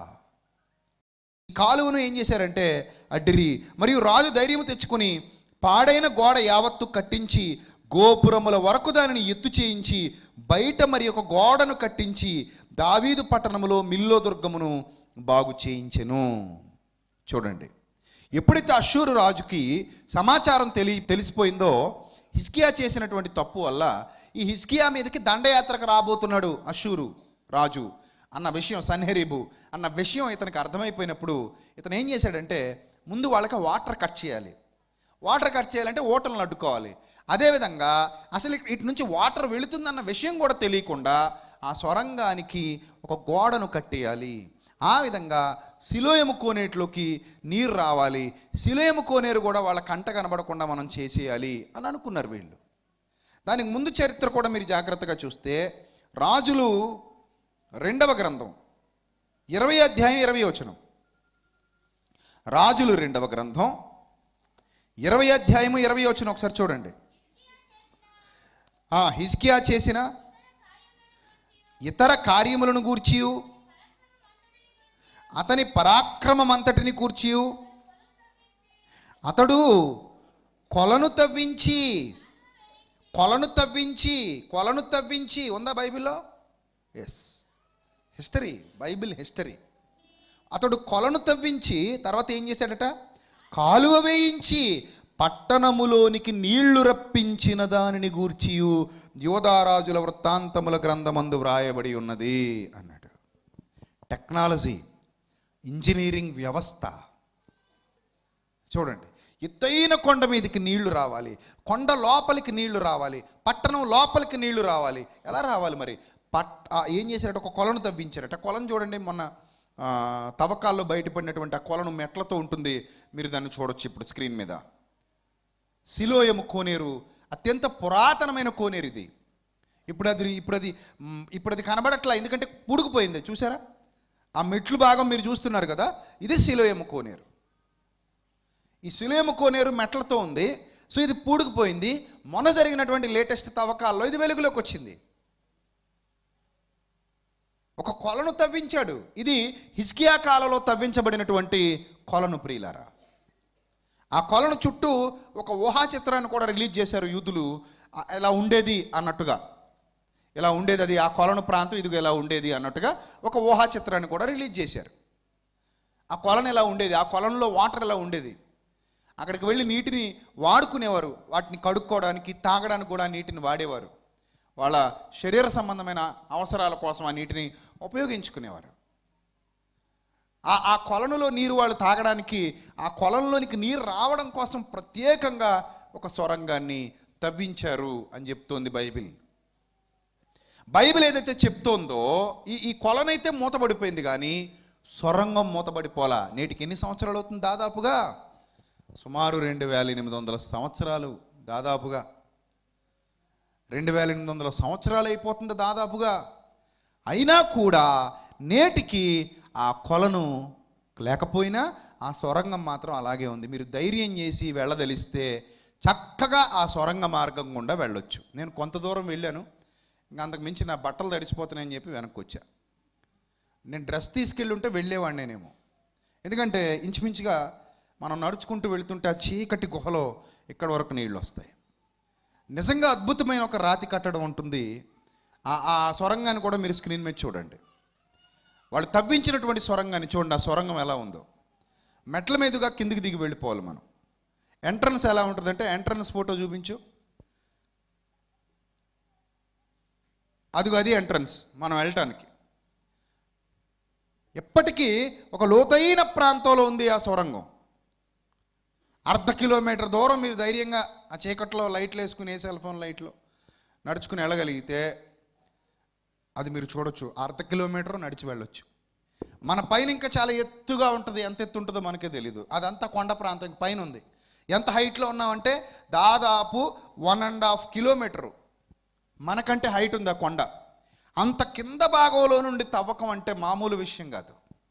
ఈ కాలువను ఏం చేశారంటే అడ్డిరి మరియు రాజు ధైర్యం తెచ్చుకుని పాడైన గోడ యావత్తు కట్టించి గోపురముల వరకు దానిని ఎత్తు చేయించి బయట మరి ఒక గోడను కట్టించి దావీదు పట్టణములో మిల్లో దుర్గమును బాగు చేయించెను చూడండి ఎప్పుడైతే అశ్షూరు రాజుకి సమాచారం తెలి తెలిసిపోయిందో హిస్కియా చేసినటువంటి తప్పు వల్ల ఈ హిస్కియా మీదకి దండయాత్రకు రాబోతున్నాడు అశ్షూరు రాజు అన్న విషయం సన్హెరీబు అన్న విషయం ఇతనికి అర్థమైపోయినప్పుడు ఇతను ఏం చేశాడంటే ముందు వాళ్ళకి వాటర్ కట్ చేయాలి వాటర్ కట్ చేయాలంటే ఓటలను అడ్డుకోవాలి అదేవిధంగా అసలు ఇక- ఇటు నుంచి వాటర్ వెళుతుందన్న విషయం కూడా తెలియకుండా ఆ సొరంగానికి ఒక గోడను కట్టేయాలి ఆ విధంగా సిలోయము కోనేటిలోకి నీరు రావాలి సిలోయము కోనేరు కూడా వాళ్ళ కంట కనబడకుండా మనం చేసేయాలి అని అనుకున్నారు వీళ్ళు దానికి ముందు చరిత్ర కూడా మీరు జాగ్రత్తగా చూస్తే రాజులు రెండవ గ్రంథం ఇరవై అధ్యాయం ఇరవై వచనం రాజులు రెండవ గ్రంథం ఇరవై అధ్యాయము ఇరవై వచనం ఒకసారి చూడండి ఆ హిజ్కియా చేసిన ఇతర కార్యములను గూర్చియు అతని పరాక్రమమంతటిని కూర్చియు అతడు కొలను తవ్వించి కొలను తవ్వించి కొలను తవ్వించి ఉందా బైబిల్లో ఎస్ హిస్టరీ బైబిల్ హిస్టరీ అతడు కొలను తవ్వించి తర్వాత ఏం చేశాడట కాలువ వేయించి పట్టణములోనికి నీళ్లు రప్పించిన దానిని గూర్చియు యోధారాజుల వృత్తాంతముల గ్రంథమందు వ్రాయబడి ఉన్నది అన్నాడు టెక్నాలజీ ఇంజనీరింగ్ వ్యవస్థ చూడండి ఎత్తైన కొండ మీదకి నీళ్లు రావాలి కొండ లోపలికి నీళ్లు రావాలి పట్టణం లోపలికి నీళ్లు రావాలి ఎలా రావాలి మరి పట్ ఆ ఏం చేశారట ఒక కొలను తవ్వించారట కొలను చూడండి మొన్న ఆ, తవ్వకాల్లో బయటపడినటువంటి ఆ కొలను మెట్లతో ఉంటుంది మీరు దాన్ని చూడొచ్చు ఇప్పుడు స్క్రీన్ మీద సిలోయము కోనేరు అత్యంత పురాతనమైన కోనేరు ఇది ఇప్పుడు అది ఇప్పుడు అది మ్, ఇప్పుడు అది కనబడట్లా ఎందుకంటే పూడుకుపోయింది చూసారా ఆ మెట్లు భాగం మీరు చూస్తున్నారు కదా ఇది సిలోయము కోనేరు ఈ సిలోయము కోనేరు మెట్లతో ఉంది సో ఇది పూడుకుపోయింది మొన్న జరిగినటువంటి లేటెస్ట్ తవ్వకాల్లో ఇది వెలుగులోకి వచ్చింది ఒక కొలను తవ్వించాడు ఇది హిజ్కియా కాలంలో తవ్వించబడినటువంటి కొలను ప్రియులారా ఆ కొలను చుట్టూ ఒక ఊహా చిత్రాన్ని కూడా రిలీజ్ చేశారు యూదులు ఆ, ఎలా ఉండేది అన్నట్టుగా ఇలా ఉండేది అది ఆ కొలను ప్రాంతం ఇదిగో ఇలా ఉండేది అన్నట్టుగా ఒక ఊహా చిత్రాన్ని కూడా రిలీజ్ చేశారు ఆ కొలను ఎలా ఉండేది ఆ కొలంలో వాటర్ ఎలా ఉండేది అక్కడికి వెళ్ళి నీటిని వాడుకునేవారు వాటిని కడుక్కోవడానికి తాగడానికి కూడా నీటిని వాడేవారు వాళ్ళ శరీర సంబంధమైన అవసరాల కోసం ఆ నీటిని ఉపయోగించుకునేవారు ఆ ఆ కొలనులో నీరు వాళ్ళు తాగడానికి ఆ కొలంలోనికి నీరు రావడం కోసం ప్రత్యేకంగా ఒక సొరంగాన్ని తవ్వించారు అని చెప్తోంది బైబిల్ బైబిల్ ఏదైతే చెప్తోందో ఈ ఈ కొలనైతే మూతబడిపోయింది కానీ సొరంగం మూతబడిపోలా నేటికి ఎన్ని సంవత్సరాలు అవుతుంది దాదాపుగా సుమారు రెండు వేల ఎనిమిది వందల సంవత్సరాలు దాదాపుగా రెండు వేల ఎనిమిది వందల సంవత్సరాలు అయిపోతుంది దాదాపుగా అయినా కూడా నేటికి ఆ కొలను లేకపోయినా ఆ సొరంగం మాత్రం అలాగే ఉంది మీరు ధైర్యం చేసి వెళ్ళదలిస్తే చక్కగా ఆ సొరంగ మార్గం గుండా వెళ్ళొచ్చు నేను కొంత దూరం వెళ్ళాను ఇంకా అంతకు మించి నా బట్టలు తడిచిపోతున్నాయని చెప్పి వెనక్కి వచ్చా నేను డ్రెస్ తీసుకెళ్ళి ఉంటే వెళ్ళేవాడిని నేనేమో ఎందుకంటే ఇంచుమించుగా మనం నడుచుకుంటూ వెళ్తుంటే ఆ చీకటి గుహలో ఇక్కడ వరకు నీళ్ళు వస్తాయి నిజంగా అద్భుతమైన ఒక రాతి కట్టడం ఉంటుంది ఆ ఆ సొరంగాన్ని కూడా మీరు స్క్రీన్ మీద చూడండి వాళ్ళు తవ్వించినటువంటి సొరంగాన్ని చూడండి ఆ సొరంగం ఎలా ఉందో మెట్ల మీదుగా కిందికి దిగి వెళ్ళిపోవాలి మనం ఎంట్రన్స్ ఎలా ఉంటుందంటే ఎంట్రన్స్ ఫోటో చూపించు అదిగో అది ఎంట్రన్స్ మనం వెళ్ళటానికి ఎప్పటికీ ఒక లోతైన ప్రాంతంలో ఉంది ఆ సొరంగం అర్ధ కిలోమీటర్ దూరం మీరు ధైర్యంగా ఆ చీకట్లో లైట్లు వేసుకుని ఏ సెల్ ఫోన్ లైట్లో నడుచుకుని వెళ్ళగలిగితే అది మీరు చూడొచ్చు అర్ధ కిలోమీటర్ నడిచి వెళ్ళొచ్చు మన పైన ఇంకా చాలా ఎత్తుగా ఉంటుంది ఎంత ఎత్తు ఉంటుందో మనకే తెలీదు అదంతా కొండ ప్రాంతం పైన ఉంది ఎంత హైట్లో ఉన్నామంటే దాదాపు వన్ అండ్ హాఫ్ కిలోమీటరు మనకంటే హైట్ ఉంది ఆ కొండ అంత కింద భాగంలో నుండి తవ్వకం అంటే మామూలు విషయం కాదు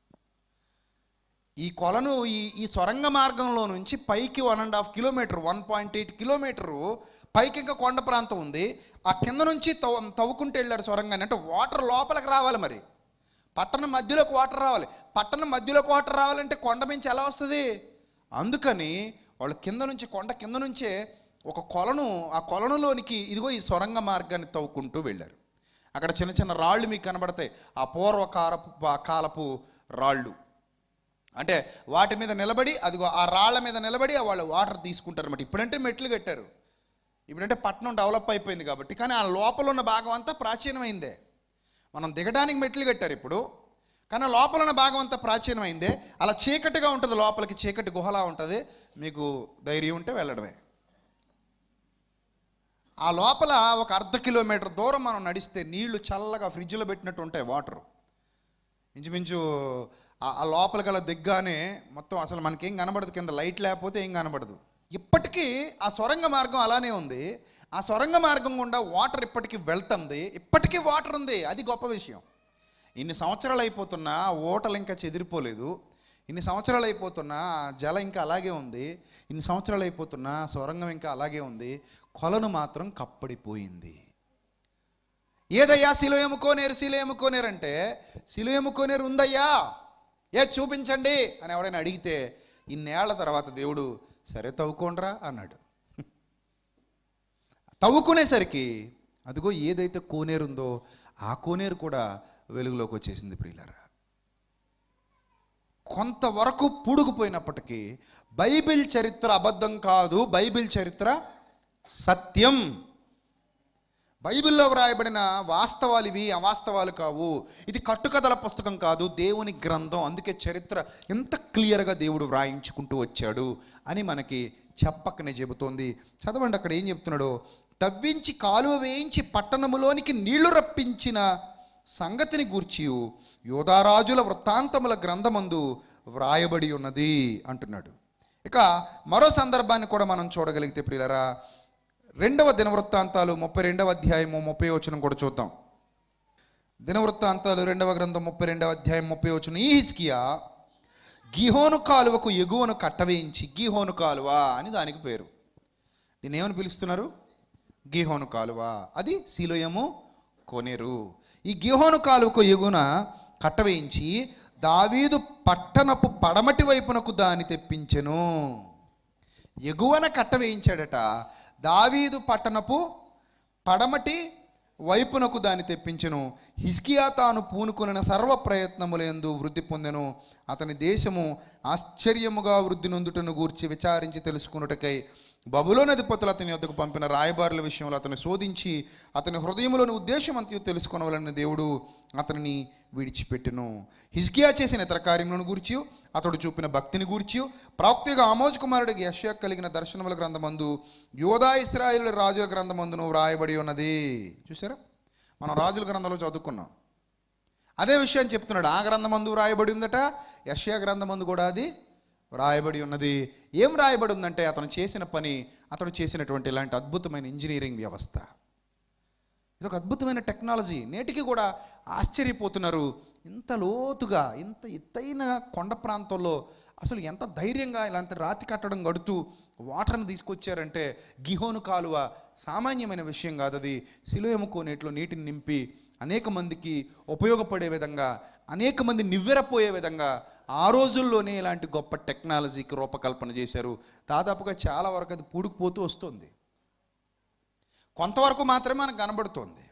ఈ కొలను ఈ ఈ సొరంగ మార్గంలో నుంచి పైకి one and half kilometre one point eight kilometre పైకి ఇంకా కొండ ప్రాంతం ఉంది ఆ కింద నుంచి తవ్వ తవ్వుకుంటూ వెళ్ళారు సొరంగాన్ని అంటే వాటర్ లోపలికి రావాలి మరి పట్టణం మధ్యలోకి వాటర్ రావాలి పట్టణం మధ్యలోకి వాటర్ రావాలంటే కొండ మించి ఎలా వస్తుంది అందుకని వాళ్ళు కింద నుంచి కొండ కింద నుంచే ఒక కొలను ఆ కొలనులోనికి ఇదిగో ఈ సొరంగ మార్గాన్ని తవ్వుకుంటూ వెళ్ళారు అక్కడ చిన్న చిన్న రాళ్ళు మీకు కనబడతాయి ఆ పూర్వకాలపు ప- కాలపు రాళ్ళు అంటే వాటి మీద నిలబడి అదిగో ఆ రాళ్ళ మీద నిలబడి వాళ్ళు వాటర్ తీసుకుంటారు అన్నమాట ఇప్పుడంటే మెట్లు కట్టారు ఇప్పుడంటే పట్టణం డెవలప్ అయిపోయింది కాబట్టి కానీ ఆ లోపల ఉన్న భాగం అంతా ప్రాచీనమైందే మనం దిగడానికి మెట్లు కట్టారు ఇప్పుడు కానీ ఆ లోపల ఉన్న భాగం అంతా ప్రాచీనమైందే అలా చీకటిగా ఉంటుంది లోపలికి చీకటి గుహలా ఉంటుంది మీకు ధైర్యం ఉంటే వెళ్ళడమే ఆ లోపల ఒక అర్ధ కిలోమీటర్ దూరం మనం నడిస్తే నీళ్లు చల్లగా ఫ్రిడ్జ్లో పెట్టినట్టు ఉంటాయి వాటర్ ఇంచుమించు ఆ- ఆ లోపలికి అలా దిగ్గానే మొత్తం అసలు మనకేం కనబడదు కింద లైట్ లేకపోతే ఏం కనబడదు ఇప్పటికీ ఆ సొరంగ మార్గం అలానే ఉంది ఆ సొరంగ మార్గం గుండా వాటర్ ఇప్పటికీ వెళ్తుంది ఇప్పటికీ వాటర్ ఉంది అది గొప్ప విషయం ఇన్ని సంవత్సరాలు అయిపోతున్నా ఆ ఓటలు ఇంకా చెదిరిపోలేదు ఇన్ని సంవత్సరాలు అయిపోతున్నా ఆ జల ఇంకా అలాగే ఉంది ఇన్ని సంవత్సరాలు అయిపోతున్నా ఆ సొరంగం ఇంకా అలాగే ఉంది కొలను మాత్రం కప్పడిపోయింది ఏదయ్యా శిలో ఎముకోనేరు శిలో ఎముకోనేరు అంటే శిలో ఎముకోనేరు ఉందయ్యా ఏ చూపించండి అని ఎవడైనా అడిగితే ఇన్నేళ్ల తర్వాత దేవుడు సరే తవ్వుకోండ్రా అన్నాడు తవ్వుకునేసరికి అదిగో ఏదైతే కోనేరు ఉందో ఆ కోనేరు కూడా వెలుగులోకి వచ్చేసింది ప్రియులారా కొంతవరకు పూడుకుపోయినప్పటికీ బైబిల్ చరిత్ర అబద్ధం కాదు బైబిల్ చరిత్ర సత్యం బైబిల్లో వ్రాయబడిన వాస్తవాలు ఇవి అవాస్తవాలు కావు ఇది కట్టుకథల పుస్తకం కాదు దేవుని గ్రంథం అందుకే చరిత్ర ఎంత క్లియర్గా దేవుడు వ్రాయించుకుంటూ వచ్చాడు అని మనకి చెప్పకనే చెబుతోంది చదవండి అక్కడ ఏం చెప్తున్నాడు తవ్వించి కాలువ వేయించి పట్టణములోనికి నీళ్లు రప్పించిన సంగతిని గూర్చి యోధారాజుల వృత్తాంతముల గ్రంథమందు వ్రాయబడి ఉన్నది అంటున్నాడు ఇక మరో సందర్భాన్ని కూడా మనం చూడగలిగితే ప్రియులరా రెండవ దినవృత్తాంతాలు ముప్పై రెండవ అధ్యాయము ముప్పై వచనం కూడా చూద్దాం దినవృత్తాంతాలు రెండవ గ్రంథం ముప్పై రెండవ అధ్యాయం ముప్పై వచనం ఈ హిస్కియా గిహోను కాలువకు ఎగువను కట్టవేయించి గిహోను కాలువ అని దానికి పేరు దీన్ని ఏమని పిలుస్తున్నారు గిహోను కాలువ అది శిలోయము కొనేరు ఈ గిహోను కాలువకు ఎగున కట్టవేయించి దావీదు పట్టణపు పడమటి వైపునకు దాన్ని తెప్పించెను ఎగువన కట్ట వేయించాడట దావీదు పట్టణపు పడమటి వైపునకు దాన్ని తెప్పించెను హిజ్కియా తాను పూనుకొనిన సర్వ ప్రయత్నములందు వృద్ధి పొందెను అతని దేశము ఆశ్చర్యముగా వృద్ధి నొందుటను గూర్చి విచారించి తెలుసుకున్నటకై బబులోని అధిపతులు అతని వద్దకు పంపిన రాయబారుల విషయంలో అతను శోధించి అతని హృదయంలోని ఉద్దేశం అంతయు తెలుసుకొనవలన దేవుడు అతనిని విడిచిపెట్టెను హిజ్కియా చేసిన ఇతర కార్యములను గూర్చి అతడు చూపిన భక్తిని గూర్చి ప్రవక్తగా ఆమోజ్ కుమారుడికి యశ్యా కలిగిన దర్శనముల గ్రంథమందు యోధా ఇస్రాయేల్ రాజుల గ్రంథమందును వ్రాయబడి ఉన్నది చూసారా మనం రాజుల గ్రంథంలో చదువుకున్నాం అదే విషయం చెప్తున్నాడు ఆ గ్రంథమందు వ్రాయబడి ఉందట యశ్యా గ్రంథమందు కూడా అది వ్రాయబడి ఉన్నది ఏం రాయబడి ఉందంటే అతను చేసిన పని అతడు చేసినటువంటి ఇలాంటి అద్భుతమైన ఇంజనీరింగ్ వ్యవస్థ ఇది ఒక అద్భుతమైన టెక్నాలజీ నేటికి కూడా ఆశ్చర్యపోతున్నారు ఇంత లోతుగా ఇంత ఎత్తైన కొండ ప్రాంతంలో అసలు ఎంత ధైర్యంగా ఇలాంటి రాతి కట్టడం గడుతూ వాటర్ని తీసుకొచ్చారంటే గిహోను కాలువ సామాన్యమైన విషయం కాదు అది సిలువెము కోనేటిలో నీటిని నింపి అనేక మందికి ఉపయోగపడే విధంగా అనేక మంది నివ్వెరపోయే విధంగా ఆ రోజుల్లోనే ఇలాంటి గొప్ప టెక్నాలజీకి రూపకల్పన చేశారు దాదాపుగా చాలా వరకు అది పూడుకుపోతూ వస్తుంది కొంతవరకు మాత్రమే మనకు కనబడుతోంది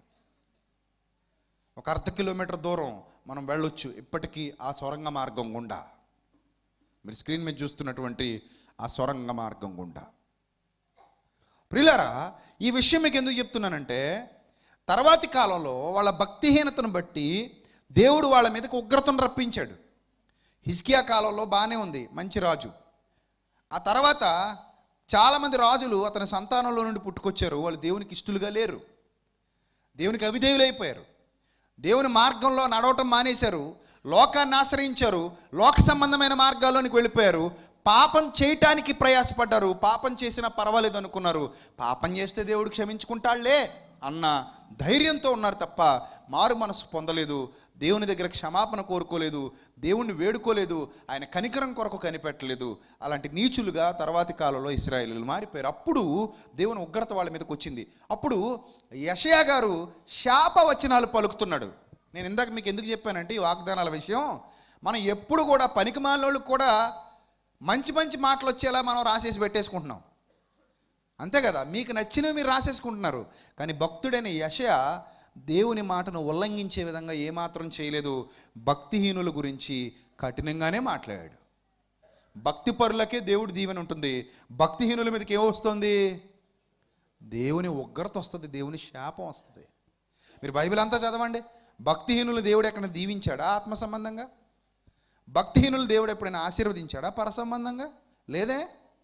ఒక అర్ధ కిలోమీటర్ దూరం మనం వెళ్ళొచ్చు ఇప్పటికీ ఆ సొరంగ మార్గం గుండా మీరు స్క్రీన్ మీద చూస్తున్నటువంటి ఆ సొరంగ మార్గం గుండా ప్రియులారా ఈ విషయం మీకు ఎందుకు చెప్తున్నానంటే తర్వాతి కాలంలో వాళ్ళ భక్తిహీనతను బట్టి దేవుడు వాళ్ళ మీదకి ఉగ్రతను రప్పించాడు హిజ్కియా కాలంలో బాగానే ఉంది మంచి రాజు ఆ తర్వాత చాలామంది రాజులు అతని సంతానంలో నుండి పుట్టుకొచ్చారు వాళ్ళు దేవునికి ఇష్టలుగా లేరు దేవునికి అవిధేయులైపోయారు దేవుని మార్గంలో నడవటం మానేశారు లోకాన్ని ఆశ్రయించారు లోక సంబంధమైన మార్గాల్లోనికి వెళ్ళిపోయారు పాపం చేయటానికి ప్రయాసపడ్డారు పాపం చేసినా పర్వాలేదు అనుకున్నారు పాపం చేస్తే దేవుడు క్షమించుకుంటాళ్లే అన్న ధైర్యంతో ఉన్నారు తప్ప మారు మనసు పొందలేదు దేవుని దగ్గర క్షమాపణ కోరుకోలేదు దేవుణ్ణి వేడుకోలేదు ఆయన కనికరం కొరకు కనిపెట్టలేదు అలాంటి నీచులుగా తర్వాతి కాలంలో ఇస్రాయేలీలు మారిపోయారు అప్పుడు దేవుని ఉగ్రత వాళ్ళ మీదకి వచ్చింది అప్పుడు యషయా గారు శాప వచనాలు పలుకుతున్నాడు నేను ఇందాక మీకు ఎందుకు చెప్పానంటే ఈ వాగ్దానాల విషయం మనం ఎప్పుడు కూడా పనికి వాళ్ళకి కూడా మంచి మంచి మాటలు వచ్చేలా మనం రాసేసి పెట్టేసుకుంటున్నాం అంతే కదా మీకు నచ్చినవి మీరు రాసేసుకుంటున్నారు కానీ భక్తుడైన యషయ దేవుని మాటను ఉల్లంఘించే విధంగా ఏమాత్రం చేయలేదు భక్తిహీనుల గురించి కఠినంగానే మాట్లాడాడు భక్తి పరులకే దేవుడి దీవెన ఉంటుంది భక్తిహీనుల మీదకి ఏమొస్తుంది దేవుని ఉగ్రత వస్తుంది దేవుని శాపం వస్తుంది మీరు బైబిల్ అంతా చదవండి భక్తిహీనులు దేవుడు ఎక్కడ దీవించాడా ఆత్మ సంబంధంగా భక్తిహీనులు దేవుడు ఎప్పుడైనా ఆశీర్వదించాడా పర సంబంధంగా లేదే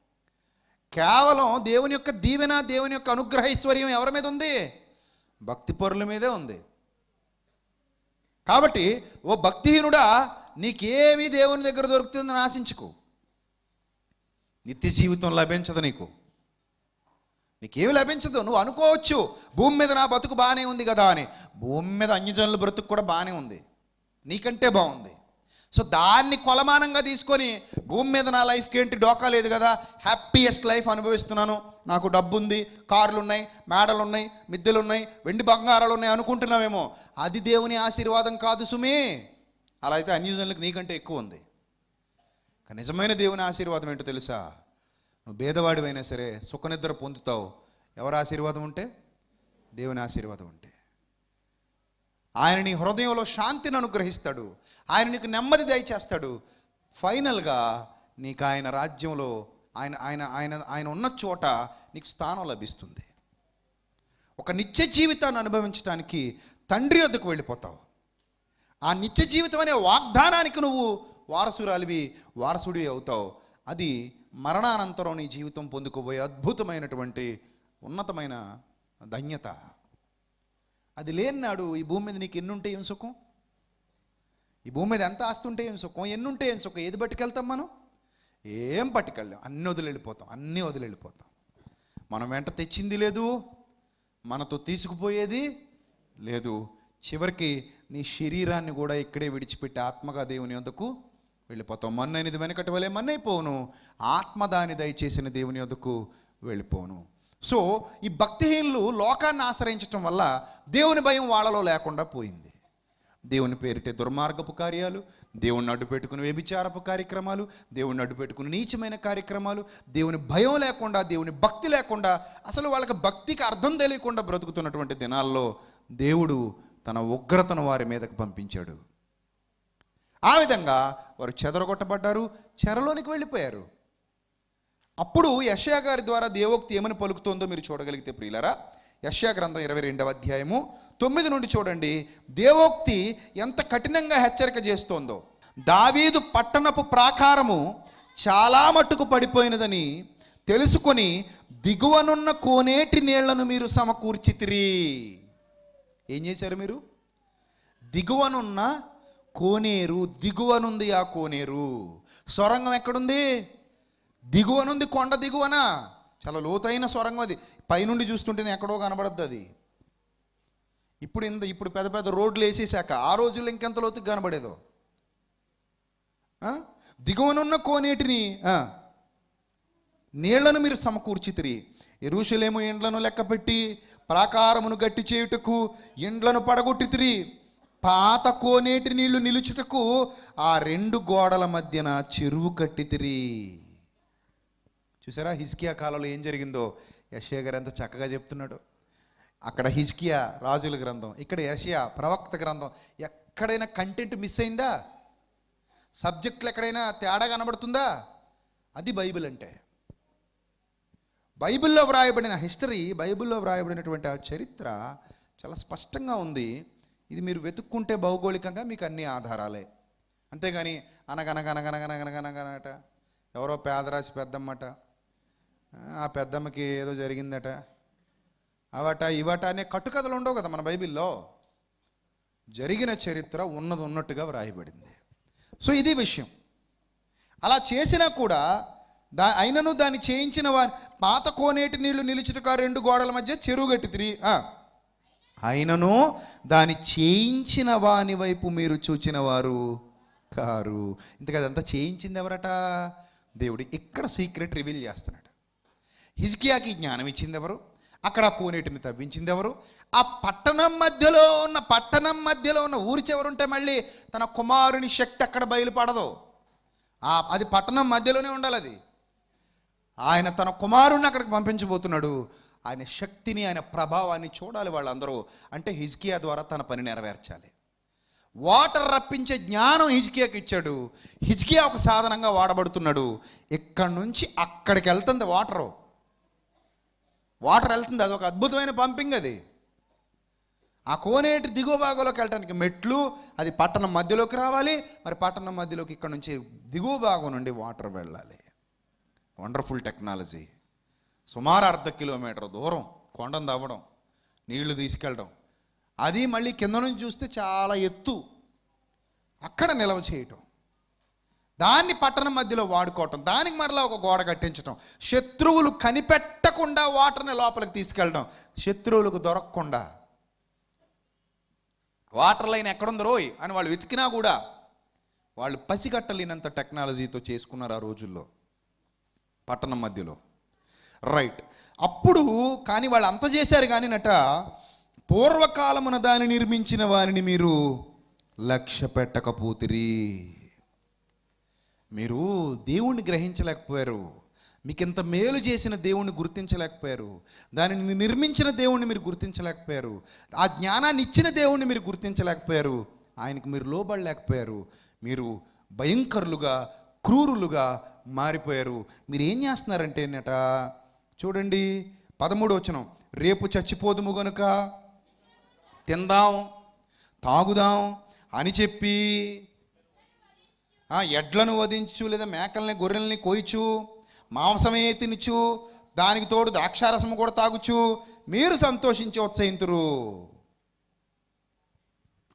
కేవలం దేవుని యొక్క దీవెన దేవుని యొక్క అనుగ్రహ ఐశ్వర్యం ఎవరి మీద ఉంది భక్తి పరుల మీదే ఉంది కాబట్టి ఓ భక్తిహీనుడా నీకేమీ దేవుని దగ్గర దొరుకుతుందని ఆశించుకో నిత్య జీవితం లభించదు నీకు నీకేమి లభించదు నువ్వు అనుకోవచ్చు భూమి మీద నా బతుకు బాగానే ఉంది కదా అని భూమి మీద అన్యజనుల బ్రతుకు కూడా బాగానే ఉంది నీకంటే బాగుంది సో దాన్ని కొలమానంగా తీసుకొని భూమి మీద నా లైఫ్కి ఏంటి డోకా లేదు కదా హ్యాపీయెస్ట్ లైఫ్ అనుభవిస్తున్నాను నాకు డబ్బు ఉంది కార్లు ఉన్నాయి మేడలు ఉన్నాయి మిద్దెలు ఉన్నాయి వెండి బంగారాలు ఉన్నాయి అనుకుంటున్నావేమో అది దేవుని ఆశీర్వాదం కాదు సుమే అలా అయితే అన్యజనులకు నీకంటే ఎక్కువ ఉంది కానీ నిజమైన దేవుని ఆశీర్వాదం ఏంటో తెలుసా నువ్వు భేదవాడివైనా సరే సుఖనిద్ర పొందుతావు ఎవరి ఆశీర్వాదం ఉంటే దేవుని ఆశీర్వాదం ఉంటే ఆయన నీ హృదయంలో శాంతిని అనుగ్రహిస్తాడు ఆయన నీకు నెమ్మది దయచేస్తాడు ఫైనల్గా నీకు ఆయన రాజ్యంలో ఆయన ఆయన ఆయన ఆయన ఉన్న చోట నీకు స్థానం లభిస్తుంది ఒక నిత్య జీవితాన్ని అనుభవించడానికి తండ్రి వద్దకు వెళ్ళిపోతావు ఆ నిత్య జీవితం అనే వాగ్దానానికి నువ్వు వారసురాలివి వారసుడి అవుతావు అది మరణానంతరం నీ జీవితం పొందుకోబోయే అద్భుతమైనటువంటి ఉన్నతమైన ధన్యత అది లేని నాడు ఈ భూమి మీద నీకు ఎన్ని ఉంటే ఏం సుఖం ఈ భూమి మీద ఎంత ఆస్తి ఉంటే ఏం సుఖం ఎన్ని ఉంటే ఏం సుఖం ఏది పట్టుకెళ్తాం మనం ఏం పట్టుకెళ్ళాం అన్నీ వదిలి వెళ్ళిపోతాం అన్నీ వదిలి వెళ్ళిపోతాం మనం వెంట తెచ్చింది లేదు మనతో తీసుకుపోయేది లేదు చివరికి నీ శరీరాన్ని కూడా ఇక్కడే విడిచిపెట్టి ఆత్మగా దేవుని యొద్దకు వెళ్ళిపోతాం మన్నైనది వెనకటి వలె మన్నైపోను ఆత్మ దాని దయచేసిన దేవుని యొద్దకు వెళ్ళిపోను సో ఈ భక్తిహీనులు లోకాన్ని ఆశ్రయించటం వల్ల దేవుని భయం వాళ్ళలో లేకుండా పోయింది దేవుని పేరిటే దుర్మార్గపు కార్యాలు దేవుణ్ణి అడ్డు పెట్టుకుని వ్యభిచారపు కార్యక్రమాలు దేవుణ్ణి అడ్డు పెట్టుకుని నీచమైన కార్యక్రమాలు దేవుని భయం లేకుండా దేవుని భక్తి లేకుండా అసలు వాళ్ళకి భక్తికి అర్థం తెలియకుండా బ్రతుకుతున్నటువంటి దినాల్లో దేవుడు తన ఉగ్రతను వారి మీదకు పంపించాడు ఆ విధంగా వారు చెదరగొట్టబడ్డారు చెరలోనికి వెళ్ళిపోయారు అప్పుడు యష్యా గారి ద్వారా దేవోక్తి ఏమని పలుకుతోందో మీరు చూడగలిగితే ప్రియులరా యష్యా గ్రంథం ఇరవై రెండవ అధ్యాయము తొమ్మిది నుండి చూడండి దేవోక్తి ఎంత కఠినంగా హెచ్చరిక చేస్తోందో దావీదు పట్టణపు ప్రాకారము చాలా మట్టుకు పడిపోయినదని తెలుసుకొని దిగువనున్న కోనేటి నీళ్లను మీరు సమకూర్చితిరి ఏం చేశారు మీరు దిగువనున్న కోనేరు దిగువనుంది ఆ కోనేరు సొరంగం ఎక్కడుంది దిగువనుంది కొండ దిగువన చాలా లోతైన సొరంగం అది పైనుండి చూస్తుంటేనే ఎక్కడో కనబడద్దు అది ఇప్పుడు ఇంత ఇప్పుడు పెద్ద పెద్ద రోడ్లు వేసేసాక ఆ రోజుల్లో ఇంకెంత లోతుకు కనబడేదో ఆ? దిగువనున్న కోనేటిని ఆ, నీళ్లను మీరు సమకూర్చితిరి ఎరుషలేము ఇండ్లను లెక్కపెట్టి ప్రాకారమును గట్టి చేయుటకు ఇండ్లను పడగొట్టితిరి పాత కోనేటి నీళ్లు నిలుచుటకు ఆ రెండు గోడల మధ్యన చెరువు కట్టితిరి చూసారా హిజ్కియా కాలంలో ఏం జరిగిందో యషయా గారు ఎంత చక్కగా చెప్తున్నాడు అక్కడ హిజ్కియా రాజుల గ్రంథం ఇక్కడ యషయా ప్రవక్త గ్రంథం ఎక్కడైనా కంటెంట్ మిస్ అయిందా సబ్జెక్టులు ఎక్కడైనా తేడా కనబడుతుందా అది బైబిల్ అంటే బైబిల్లో వ్రాయబడిన హిస్టరీ బైబిల్లో వ్రాయబడినటువంటి ఆ చరిత్ర చాలా స్పష్టంగా ఉంది ఇది మీరు వెతుక్కుంటే భౌగోళికంగా మీకు అన్ని ఆధారాలే అంతేగాని అనగనగనగనగనగనగనగనట ఎవరో పేదరాశి పెద్దమ్మట ఆ పెద్దమ్మకి ఏదో జరిగిందట అవట ఇవట అనే కట్టుకథలు ఉండవు కదా మన బైబిల్లో జరిగిన చరిత్ర ఉన్నది ఉన్నట్టుగా వ్రాయబడింది సో ఇది విషయం అలా చేసినా కూడా దా అయినను దాన్ని చేయించిన వారి పాత కోనేటి నీళ్లు నిలుచుటక రెండు గోడల మధ్య చెరువు గట్టి తిరిగి అయినను దాన్ని చేయించిన వాని వైపు మీరు చూచిన వారు కారు ఇంతకు అదంతా చేయించింది ఎవరట దేవుడు ఇక్కడ సీక్రెట్ రివీల్ చేస్తున్నాడు హిజ్కియాకి జ్ఞానం ఇచ్చింది ఎవరు అక్కడ ఆ కోనేటిని తవ్వించింది ఎవరు ఆ పట్టణం మధ్యలో ఉన్న పట్టణం మధ్యలో ఉన్న ఊరి చివరుంటే మళ్ళీ తన కుమారుని శక్తి అక్కడ బయలుపడదు ఆ అది పట్టణం మధ్యలోనే ఉండాలి అది ఆయన తన కుమారుణ్ణి అక్కడికి పంపించబోతున్నాడు ఆయన శక్తిని ఆయన ప్రభావాన్ని చూడాలి వాళ్ళందరూ అంటే హిజ్కియా ద్వారా తన పని నెరవేర్చాలి వాటర్ రప్పించే జ్ఞానం హిజ్కియాకి ఇచ్చాడు హిజ్కియా ఒక సాధనంగా వాడబడుతున్నాడు ఇక్కడి నుంచి అక్కడికి వెళ్తుంది వాటరు వాటర్ వెళ్తుంది అది ఒక అద్భుతమైన పంపింగ్ అది ఆ కోనేటి దిగువ భాగంలోకి వెళ్ళడానికి మెట్లు అది పట్టణం మధ్యలోకి రావాలి మరి పట్టణం మధ్యలోకి ఇక్కడ నుంచి దిగువ భాగం నుండి వాటర్ వెళ్ళాలి వండర్ఫుల్ టెక్నాలజీ సుమారు అర్ధ కిలోమీటర్ దూరం కొండను తవ్వడం నీళ్లు తీసుకెళ్ళడం అది మళ్ళీ కింద నుంచి చూస్తే చాలా ఎత్తు అక్కడ నిల్వ చేయటం దాన్ని పట్టణం మధ్యలో వాడుకోవటం దానికి మరలా ఒక గోడ కట్టించటం శత్రువులు కనిపెట్టకుండా వాటర్ని లోపలికి తీసుకెళ్ళడం శత్రువులకు దొరకకుండా వాటర్ లైన్ ఎక్కడుంది రోయ్ అని వాళ్ళు వెతికినా కూడా వాళ్ళు పసిగట్టలేనంత టెక్నాలజీతో చేసుకున్నారు ఆ రోజుల్లో పట్టణం మధ్యలో రైట్ అప్పుడు కానీ వాళ్ళు అంత చేశారు కానీ నట పూర్వకాలమున దాన్ని నిర్మించిన వారిని మీరు లక్ష్య పెట్టకపోతిరి మీరు దేవుణ్ణి గ్రహించలేకపోయారు మీకు ఇంత మేలు చేసిన దేవుణ్ణి గుర్తించలేకపోయారు దానిని నిర్మించిన దేవుణ్ణి మీరు గుర్తించలేకపోయారు ఆ జ్ఞానాన్ని ఇచ్చిన దేవుణ్ణి మీరు గుర్తించలేకపోయారు ఆయనకు మీరు లోబడలేకపోయారు మీరు భయంకరులుగా క్రూరులుగా మారిపోయారు మీరు ఏం చేస్తున్నారంటే నట చూడండి పదమూడు వచనం రేపు చచ్చిపోదుము గనుక తిందాం తాగుదాం అని చెప్పి ఆ, ఎడ్లను వధించు లేదా మేకల్ని గొర్రెల్ని కోయిచు మాంసమే తినుచు దానికి తోడు ద్రాక్షారసము కూడా తాగుచు మీరు సంతోషించి ఉత్సహింతురు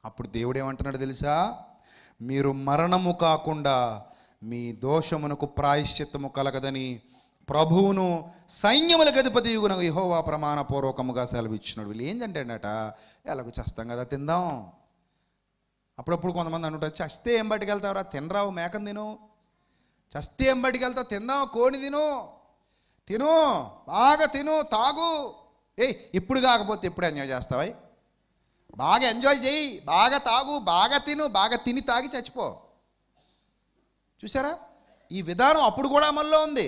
అప్పుడు దేవుడు ఏమంటున్నాడు తెలుసా మీరు మరణము కాకుండా మీ దోషమునకు ప్రాయశ్చిత్తము కలగదని ప్రభువును సైన్యములకు అధిపతి యహోవా ప్రమాణపూర్వకముగా సెలవిచ్చినాడు వీళ్ళు ఏంటంటేనట ఎలాగో చేస్తాం కదా తిందాం అప్పుడప్పుడు కొంతమంది అంటుంటారు చస్తే ఏం బయటికి తినరావు మేకం తిను చస్తే ఏం బయటికి వెళ్తావు తిందాం కోడి తిను తిను బాగా తిను తాగు ఏయ్ ఇప్పుడు కాకపోతే ఎప్పుడు ఎంజాయ్ చేస్తావా బాగా ఎంజాయ్ చేయి బాగా తాగు బాగా తిను బాగా తిని తాగి చచ్చిపో చూసారా ఈ విధానం అప్పుడు కూడా అమల్లో ఉంది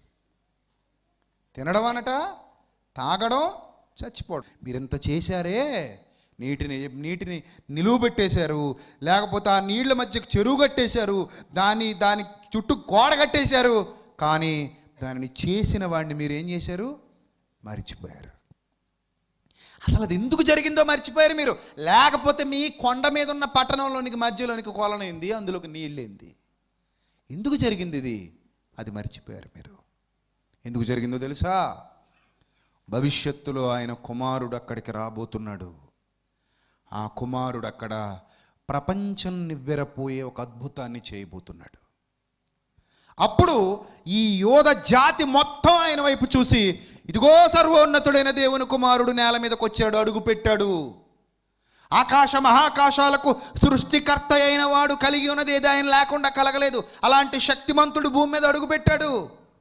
తినడం అనట తాగడం చచ్చిపోవడం మీరింత చేశారే నీటిని నీటిని నిలువ పెట్టేశారు లేకపోతే ఆ నీళ్ల మధ్య చెరువు కట్టేశారు దాన్ని దాని చుట్టూ గోడ కట్టేశారు కానీ దానిని చేసిన వాడిని మీరు ఏం చేశారు మరిచిపోయారు అసలు అది ఎందుకు జరిగిందో మర్చిపోయారు మీరు లేకపోతే మీ కొండ మీద ఉన్న పట్టణంలోనికి మధ్యలోనికి కొలనైంది అందులోకి నీళ్ళేంది ఎందుకు జరిగింది ఇది అది మర్చిపోయారు మీరు ఎందుకు జరిగిందో తెలుసా భవిష్యత్తులో ఆయన కుమారుడు అక్కడికి రాబోతున్నాడు ఆ కుమారుడు అక్కడ ప్రపంచం నివ్వెరపోయే ఒక అద్భుతాన్ని చేయబోతున్నాడు అప్పుడు ఈ యోధ జాతి మొత్తం ఆయన వైపు చూసి ఇదిగో సర్వోన్నతుడైన దేవుని కుమారుడు నేల మీదకి వచ్చాడు అడుగు పెట్టాడు ఆకాశ మహాకాశాలకు సృష్టికర్త అయిన వాడు కలిగి ఉన్నది ఏది ఆయన లేకుండా కలగలేదు అలాంటి శక్తిమంతుడు భూమి మీద అడుగు పెట్టాడు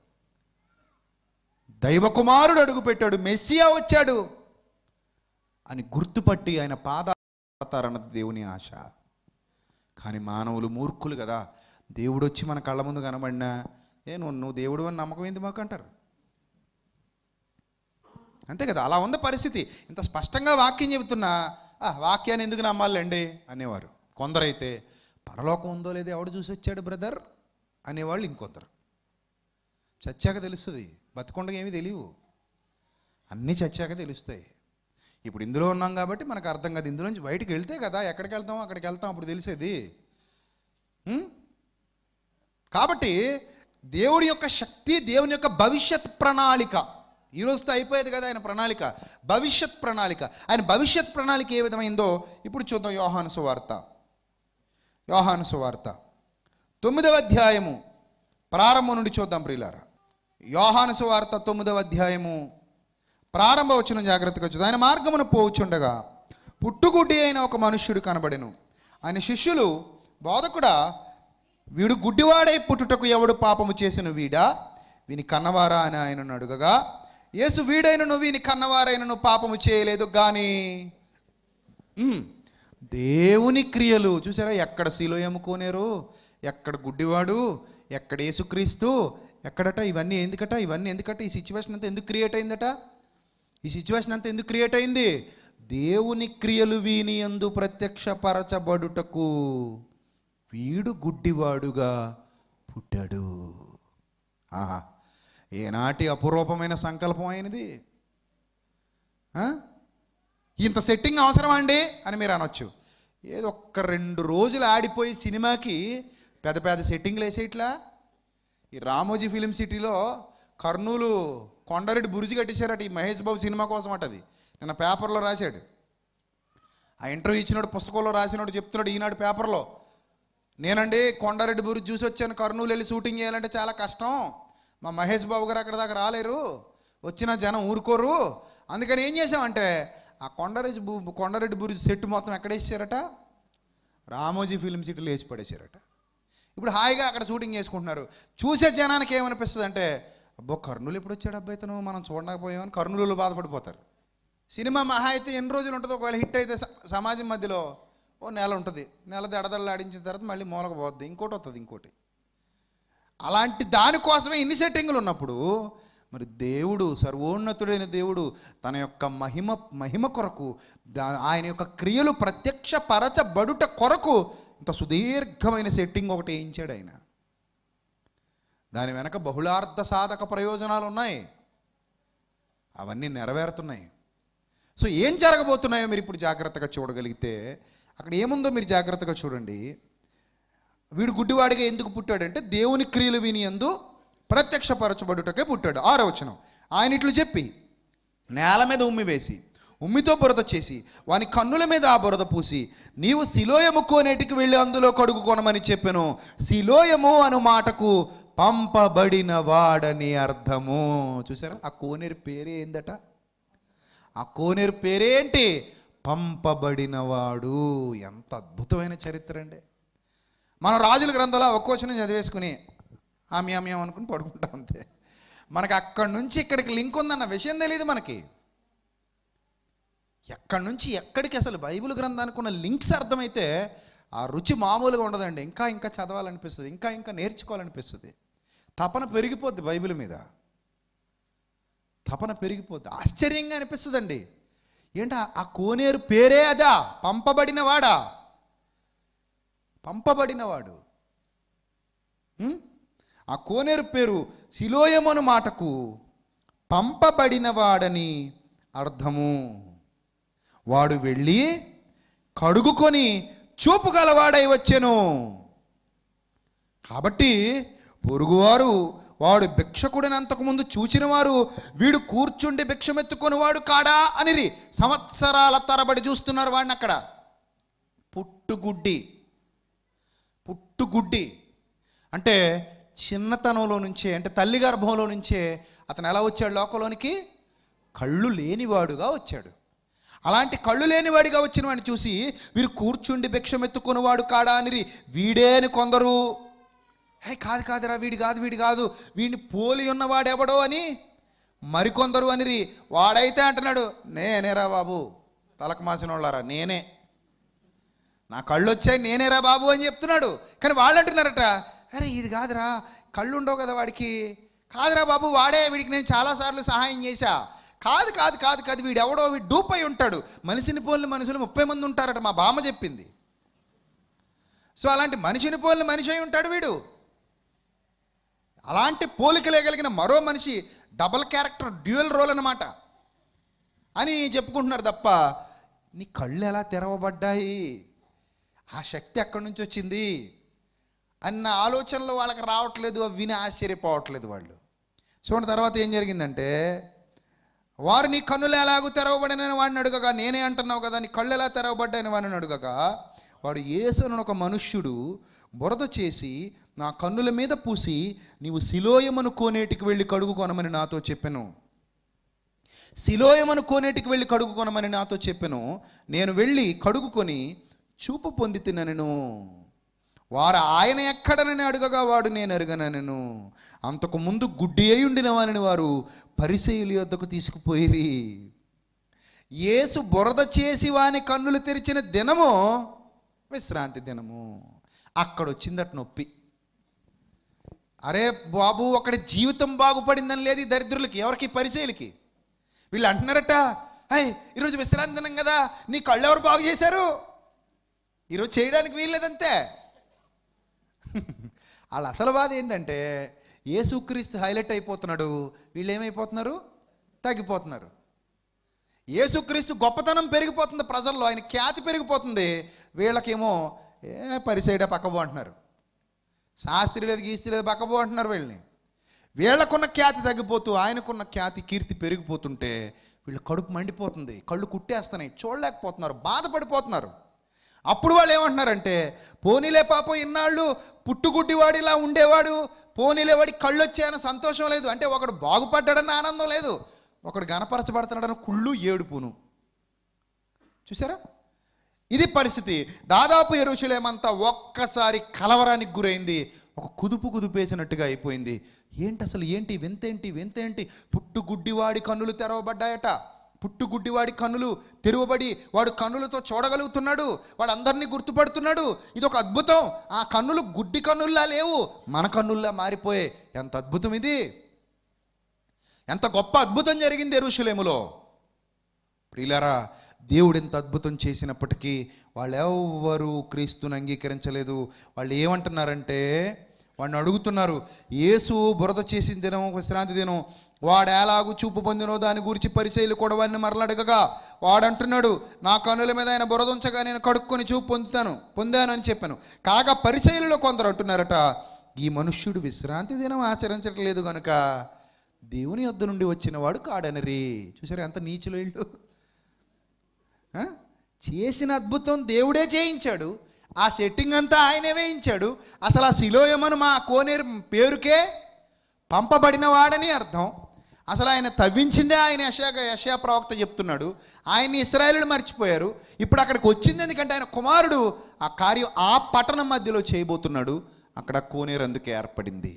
దైవ కుమారుడు అడుగు పెట్టాడు మెస్సియా వచ్చాడు అని గుర్తుపట్టి ఆయన పాదారన్నది దేవుని ఆశ కానీ మానవులు మూర్ఖులు కదా దేవుడు వచ్చి మన కళ్ళ ముందు కనబడినా ఏ నువ్వు నువ్వు దేవుడు అని నమ్మకం ఏంది మాకు అంటారు అంతే కదా అలా ఉంది పరిస్థితి ఇంత స్పష్టంగా వాక్యం చెబుతున్నా "ఆ, వాక్యాన్ని ఎందుకు నమ్మాలండి అనేవారు కొందరైతే పరలోకం ఉందో లేదో ఎవడు చూసి వచ్చాడు బ్రదర్ అనేవాళ్ళు ఇంకొందరు చచ్చాక తెలుస్తుంది బతికొండగా ఏమీ తెలియవు అన్నీ చచ్చాక తెలుస్తాయి ఇప్పుడు ఇందులో ఉన్నాం కాబట్టి మనకు అర్థం కాదు ఇందులోంచి బయటికి వెళ్తే కదా ఎక్కడికి వెళ్తామో అక్కడికి వెళ్తాం అప్పుడు తెలిసేది ఉం? కాబట్టి దేవుడి యొక్క శక్తి దేవుని యొక్క భవిష్యత్ ప్రణాళిక ఈ రోజుతో అయిపోయేది కదా ఆయన ప్రణాళిక భవిష్యత్ ప్రణాళిక ఆయన భవిష్యత్ ప్రణాళిక ఏ విధమైందో ఇప్పుడు చూద్దాం యోహాను సువార్త యోహాను సువార్త తొమ్మిదవ అధ్యాయము ప్రారంభం నుండి చూద్దాం ప్రియులారా యోహాను సువార్త తొమ్మిదవ అధ్యాయము ప్రారంభ వచ్చిన జాగ్రత్తగా చూద్దాం ఆయన మార్గమును పోవుచుండగా పుట్టుగుడ్డి అయిన ఒక మనుష్యుడు కనబడెను ఆయన శిష్యులు బోధకుడా వీడు గుడ్డివాడై పుట్టుటకు ఎవడు పాపము చేసిన వీడా వీని కన్నవారా అని ఆయనను అడుగగా యేసు వీడైనను వీని కన్నవారైనను పాపము చేయలేదు కానీ ఉమ్, దేవుని క్రియలు చూసారా ఎక్కడ శిలో ఎమ్ముకోనేరు ఎక్కడ గుడ్డివాడు ఎక్కడ యేసుక్రీస్తు ఎక్కడట ఇవన్నీ ఎందుకట ఇవన్నీ ఎందుకట ఈ సిచ్యువేషన్ అంతా ఎందుకు క్రియేట్ అయిందట ఈ సిచ్యువేషన్ అంతా ఎందుకు క్రియేట్ అయింది దేవుని క్రియలు వీని ఎందు ప్రత్యక్షపరచబడుటకు వీడు గుడ్డివాడుగా పుట్టాడు ఆహా ఏనాటి అపురూపమైన సంకల్పం అయినది ఆ? ఇంత సెట్టింగ్ అవసరమా అండి అని మీరు అనొచ్చు ఏదో ఒక్క రెండు రోజులు ఆడిపోయి సినిమాకి పెద్ద పెద్ద సెట్టింగ్లు వేసేట్లా ఈ రామోజీ ఫిలిం సిటీలో కర్నూలు కొండారెడ్డి బురుజు కట్టేశారట ఈ మహేష్ బాబు సినిమా కోసం అటది నిన్న పేపర్లో రాశాడు ఆ ఇంటర్వ్యూ ఇచ్చినాడు పుస్తకంలో రాసినాడు చెప్తున్నాడు ఈనాడు పేపర్లో నేనండి కొండారెడ్డి బురుజు చూసి వచ్చాను కర్నూలు వెళ్ళి షూటింగ్ చేయాలంటే చాలా కష్టం మా మహేష్ బాబు గారు అక్కడ దాకా రాలేరు వచ్చిన జనం ఊరుకోరు అందుకని ఏం చేసామంటే ఆ కొండారెడ్డి బు కొండారెడ్డి బురుజు సెట్ మొత్తం ఎక్కడ వేసారట రామోజీ ఫిలిం సిటీలో వేసి పడేశారట ఇప్పుడు హాయిగా అక్కడ షూటింగ్ చేసుకుంటున్నారు చూసే జనానికి ఏమనిపిస్తుంది అంటే అబ్బో కర్నూలు ఎప్పుడు వచ్చాడు అబ్బాయి ఇతను మనం చూడకపోయామని కర్నూలులో బాధపడిపోతారు సినిమా మహా అయితే ఎన్ని రోజులు ఉంటుందో ఒకవేళ హిట్ అయితే స- సమాజం మధ్యలో ఓ నెల ఉంటుంది నెల దడదడలు ఆడించిన తర్వాత మళ్ళీ మూలక పోద్ది ఇంకోటి వస్తుంది ఇంకోటి అలాంటి దానికోసమే ఇన్ని సెట్టింగులు ఉన్నప్పుడు మరి దేవుడు సర్వోన్నతుడైన దేవుడు తన యొక్క మహిమ మహిమ కొరకు దా- ఆయన యొక్క క్రియలు ప్రత్యక్ష పరచబడుట కొరకు ఇంత సుదీర్ఘమైన సెట్టింగ్ ఒకటి వేయించాడు ఆయన దాని వెనక బహుళార్థ సాధక ప్రయోజనాలు ఉన్నాయి అవన్నీ నెరవేరుతున్నాయి సో ఏం జరగబోతున్నాయో మీరు ఇప్పుడు జాగ్రత్తగా చూడగలిగితే అక్కడ ఏముందో మీరు జాగ్రత్తగా చూడండి వీడు గుడ్డివాడిగా ఎందుకు పుట్టాడంటే దేవుని క్రియలు విని ఎందు ప్రత్యక్షపరచబడుటకే పుట్టాడు ఆరో వచనం ఆయన ఇట్లు చెప్పి నేల మీద ఉమ్మి వేసి ఉమ్మితో బురద చేసి వాని కన్నుల మీద ఆ బురద పూసి నీవు శిలోయము కోనేటికి వెళ్ళి అందులో కడుగు కొనమని చెప్పాను శిలోయము అను మాటకు పంపబడిన వాడని అర్థము చూసారా ఆ కోనేరు పేరే ఏందట ఆ కోనేరు పేరేంటి పంపబడినవాడు ఎంత అద్భుతమైన చరిత్ర అండి మనం రాజుల గ్రంథంలో ఒక్క వచనం చదివేసుకుని ఆమె ఆమె అనుకుని పడుకుంటాం అంతే మనకి అక్కడి నుంచి ఇక్కడికి లింక్ ఉందన్న విషయం తెలియదు మనకి ఎక్కడి నుంచి ఎక్కడికి అసలు బైబిల్ గ్రంథానికి ఉన్న లింక్స్ అర్థమైతే ఆ రుచి మామూలుగా ఉండదండి ఇంకా ఇంకా చదవాలనిపిస్తుంది ఇంకా ఇంకా నేర్చుకోవాలనిపిస్తుంది తపన పెరిగిపోద్ది బైబిల్ మీద తపన పెరిగిపోద్ది ఆశ్చర్యంగా అనిపిస్తుందండి ఏంట ఆ కోనేరు పేరే అదా పంపబడినవాడా పంపబడినవాడు ఉం? ఆ కోనేరు పేరు శిలోయమను మాటకు పంపబడినవాడని అర్థము వాడు వెళ్ళి కడుగుకొని చూపు గలవాడై వచ్చెను కాబట్టి పొరుగువారు వాడు భిక్షకుడిని అంతకుముందు చూచిన వారు వీడు కూర్చుండి భిక్షమెత్తుకొని కాడా అనిరి సంవత్సరాల తరబడి చూస్తున్నారు వాడిని అక్కడ పుట్టుగుడ్డి పుట్టుగుడ్డి అంటే చిన్నతనంలో నుంచే అంటే తల్లి గర్భంలో నుంచే అతను ఎలా వచ్చాడు లోకంలోనికి కళ్ళు లేనివాడుగా వచ్చాడు అలాంటి కళ్ళు లేనివాడిగా వచ్చిన వాడిని చూసి వీరు కూర్చుండి భిక్షమెత్తుకునేవాడు కాడా అని వీడే అని కొందరు హే కాదు కాదురా వీడి కాదు వీడి కాదు వీడిని పోలి ఉన్నవాడెవడో అని మరికొందరు అనిరి వాడైతే అంటున్నాడు నేనేరా బాబు తలకు మాసిన వాళ్ళారా నేనే నా కళ్ళు వచ్చాయి నేనేరా బాబు అని చెప్తున్నాడు కానీ వాళ్ళు అంటున్నారట అరే వీడు కాదురా కళ్ళు ఉండవు కదా వాడికి కాదురా బాబు వాడే వీడికి నేను చాలాసార్లు సహాయం చేశా కాదు కాదు కాదు కాదు వీడు ఎవడో వీడు డూప్ అయి ఉంటాడు మనిషిని పోలిన మనుషులు ముప్పై మంది ఉంటారట మా బామ్మ చెప్పింది సో అలాంటి మనిషిని పోలిన మనిషి అయి ఉంటాడు వీడు అలాంటి పోలికలేగలిగిన మరో మనిషి డబల్ క్యారెక్టర్ డ్యూయల్ రోల్ అన్నమాట అని చెప్పుకుంటున్నారు తప్ప నీ కళ్ళు ఎలా తెరవబడ్డాయి ఆ శక్తి ఎక్కడి నుంచి వచ్చింది అన్న ఆలోచనలు వాళ్ళకి రావట్లేదు అవి విని ఆశ్చర్యపోవట్లేదు వాళ్ళు చూడండి తర్వాత ఏం జరిగిందంటే వారు నీ కన్నులు ఎలాగూ తెరవబడినని వాడిని అడుగగా నేనే అంటున్నావు కదా నీ కళ్ళు ఎలా తెరవబడ్డాయని వాడిని అడుగగా వాడు యేసును ఒక మనుష్యుడు బురద చేసి నా కన్నుల మీద పూసి నీవు శిలోయమను కోనేటికి వెళ్ళి కడుగు కొనమని నాతో చెప్పాను శిలోయమను కోనేటికి వెళ్ళి కడుగు కొనమని నాతో చెప్పాను నేను వెళ్ళి కడుగుకొని చూపు పొంది తినను వారు ఆయన ఎక్కడనని అడగగా వాడు నేను ఎరగనను అంతకు ముందు గుడ్డి అయి ఉండిన వారిని వారు పరిశైలి వద్దకు తీసుకుపోయిరి యేసు బురద చేసి వాని కన్నులు తెరిచిన దినము విశ్రాంతి దినము అక్కడ వచ్చిందట నొప్పి అరే బాబు అక్కడ జీవితం బాగుపడిందని లేదు ఈ దరిద్రులకి ఎవరికి పరిశీలికి వీళ్ళు అంటున్నారట అయ్ ఈరోజు విశ్రాంతి దినం కదా నీ కళ్ళు ఎవరు బాగు చేశారు ఈరోజు చేయడానికి వీల్లేదంతే వాళ్ళ అసలు బాధ ఏంటంటే యేసుక్రీస్తు హైలైట్ అయిపోతున్నాడు వీళ్ళు ఏమైపోతున్నారు తగ్గిపోతున్నారు యేసుక్రీస్తు గొప్పతనం పెరిగిపోతుంది ప్రజల్లో ఆయన ఖ్యాతి పెరిగిపోతుంది వీళ్ళకేమో ఏ పరిసైడ పక్కబో అంటున్నారు శాస్త్రి లేదు గీస్త్రి లేదు పక్కబో అంటున్నారు వీళ్ళని వీళ్ళకున్న ఖ్యాతి తగ్గిపోతూ ఆయనకున్న ఖ్యాతి కీర్తి పెరిగిపోతుంటే వీళ్ళు కడుపు మండిపోతుంది కళ్ళు కుట్టేస్తున్నాయి చూడలేకపోతున్నారు బాధపడిపోతున్నారు అప్పుడు వాళ్ళు ఏమంటున్నారంటే పోనీలే పాపం ఇన్నాళ్ళు పుట్టుగుడ్డివాడిలా ఉండేవాడు పోనీలే వాడి కళ్ళు వచ్చాయన్న సంతోషం లేదు అంటే ఒకడు బాగుపడ్డాడన్న ఆనందం లేదు ఒకడు గనపరచబడుతున్నాడన్న కుళ్ళు ఏడుపును చూసారా ఇది పరిస్థితి దాదాపు ఎరుషులేమంతా ఒక్కసారి కలవరానికి గురైంది ఒక కుదుపు కుదుపేసినట్టుగా అయిపోయింది ఏంటి అసలు ఏంటి వింతేంటి వింతేంటి పుట్టుగుడ్డివాడి కన్నులు తెరవబడ్డాయట పుట్టుగుడ్డివాడి కన్నులు తెరవబడి వాడు కన్నులతో చూడగలుగుతున్నాడు వాడు అందరినీ గుర్తుపడుతున్నాడు ఇది ఒక అద్భుతం ఆ కన్నులు గుడ్డి కన్నుల్లా లేవు మన కన్నుల్లా మారిపోయే ఎంత అద్భుతం ఇది ఎంత గొప్ప అద్భుతం జరిగింది ఎరుషులేములో ప్రియులారా దేవుడు ఎంత అద్భుతం చేసినప్పటికీ వాళ్ళు ఎవ్వరూ క్రీస్తుని అంగీకరించలేదు వాళ్ళు ఏమంటున్నారంటే వాడిని అడుగుతున్నారు యేసు బురద చేసిన దినం విశ్రాంతి దినం వాడు ఎలాగూ చూపు పొందినో దాని గురించి పరిచయలు కూడా వాడిని మరలడగగా వాడు అంటున్నాడు నా కనుల మీద ఆయన బురద ఉంచగా నేను కడుక్కొని చూపు పొందుతాను పొందాను అని చెప్పాను కాగా పరిచయలలో కొందరు అంటున్నారట ఈ మనుష్యుడు విశ్రాంతి దినం ఆచరించట్లేదు కనుక దేవుని యొద్ద నుండి వచ్చిన వాడు కాడనరి చూసారా ఎంత నీచులు వీళ్ళు ఆ? చేసిన అద్భుతం దేవుడే చేయించాడు ఆ సెట్టింగ్ అంతా ఆయనే వేయించాడు అసలు ఆ శిలోయమను మా కోనేరు పేరుకే పంపబడిన వాడని అర్థం అసలు ఆయన తవ్వించిందే ఆయన యశా యశా ప్రవక్త చెప్తున్నాడు ఆయన్ని ఇస్రాయేలుడు మర్చిపోయారు ఇప్పుడు అక్కడికి వచ్చింది ఎందుకంటే ఆయన కుమారుడు ఆ కార్యం ఆ పట్టణం మధ్యలో చేయబోతున్నాడు అక్కడ కోనేరు అందుకే ఏర్పడింది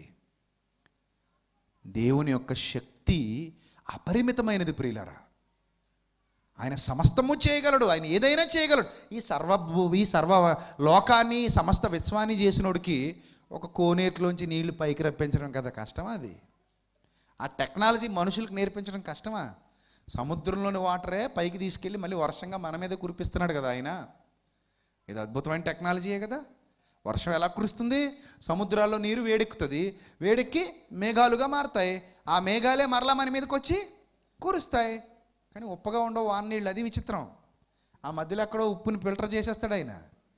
దేవుని యొక్క శక్తి అపరిమితమైనది ప్రియులరా ఆయన సమస్తము చేయగలడు ఆయన ఏదైనా చేయగలడు ఈ సర్వ భూ- ఈ సర్వ లోకాన్ని సమస్త విశ్వాన్ని చేసినోడికి ఒక కోనేటిలోంచి నీళ్లు పైకి రప్పించడం కదా కష్టమా అది ఆ టెక్నాలజీ మనుషులకు నేర్పించడం కష్టమా సముద్రంలోని వాటరే పైకి తీసుకెళ్ళి మళ్ళీ వర్షంగా మన మీద కురిపిస్తున్నాడు కదా ఆయన ఇది అద్భుతమైన టెక్నాలజీయే కదా వర్షం ఎలా కురుస్తుంది సముద్రాల్లో నీరు వేడెక్కుతుంది వేడెక్కి మేఘాలుగా మారుతాయి ఆ మేఘాలే మరలా మన మీదకి వచ్చి కురుస్తాయి కానీ ఉప్పగా ఉండవు వాన నీళ్ళు అది విచిత్రం ఆ మధ్యలో ఎక్కడో ఉప్పుని ఫిల్టర్ చేసేస్తాడు ఆయన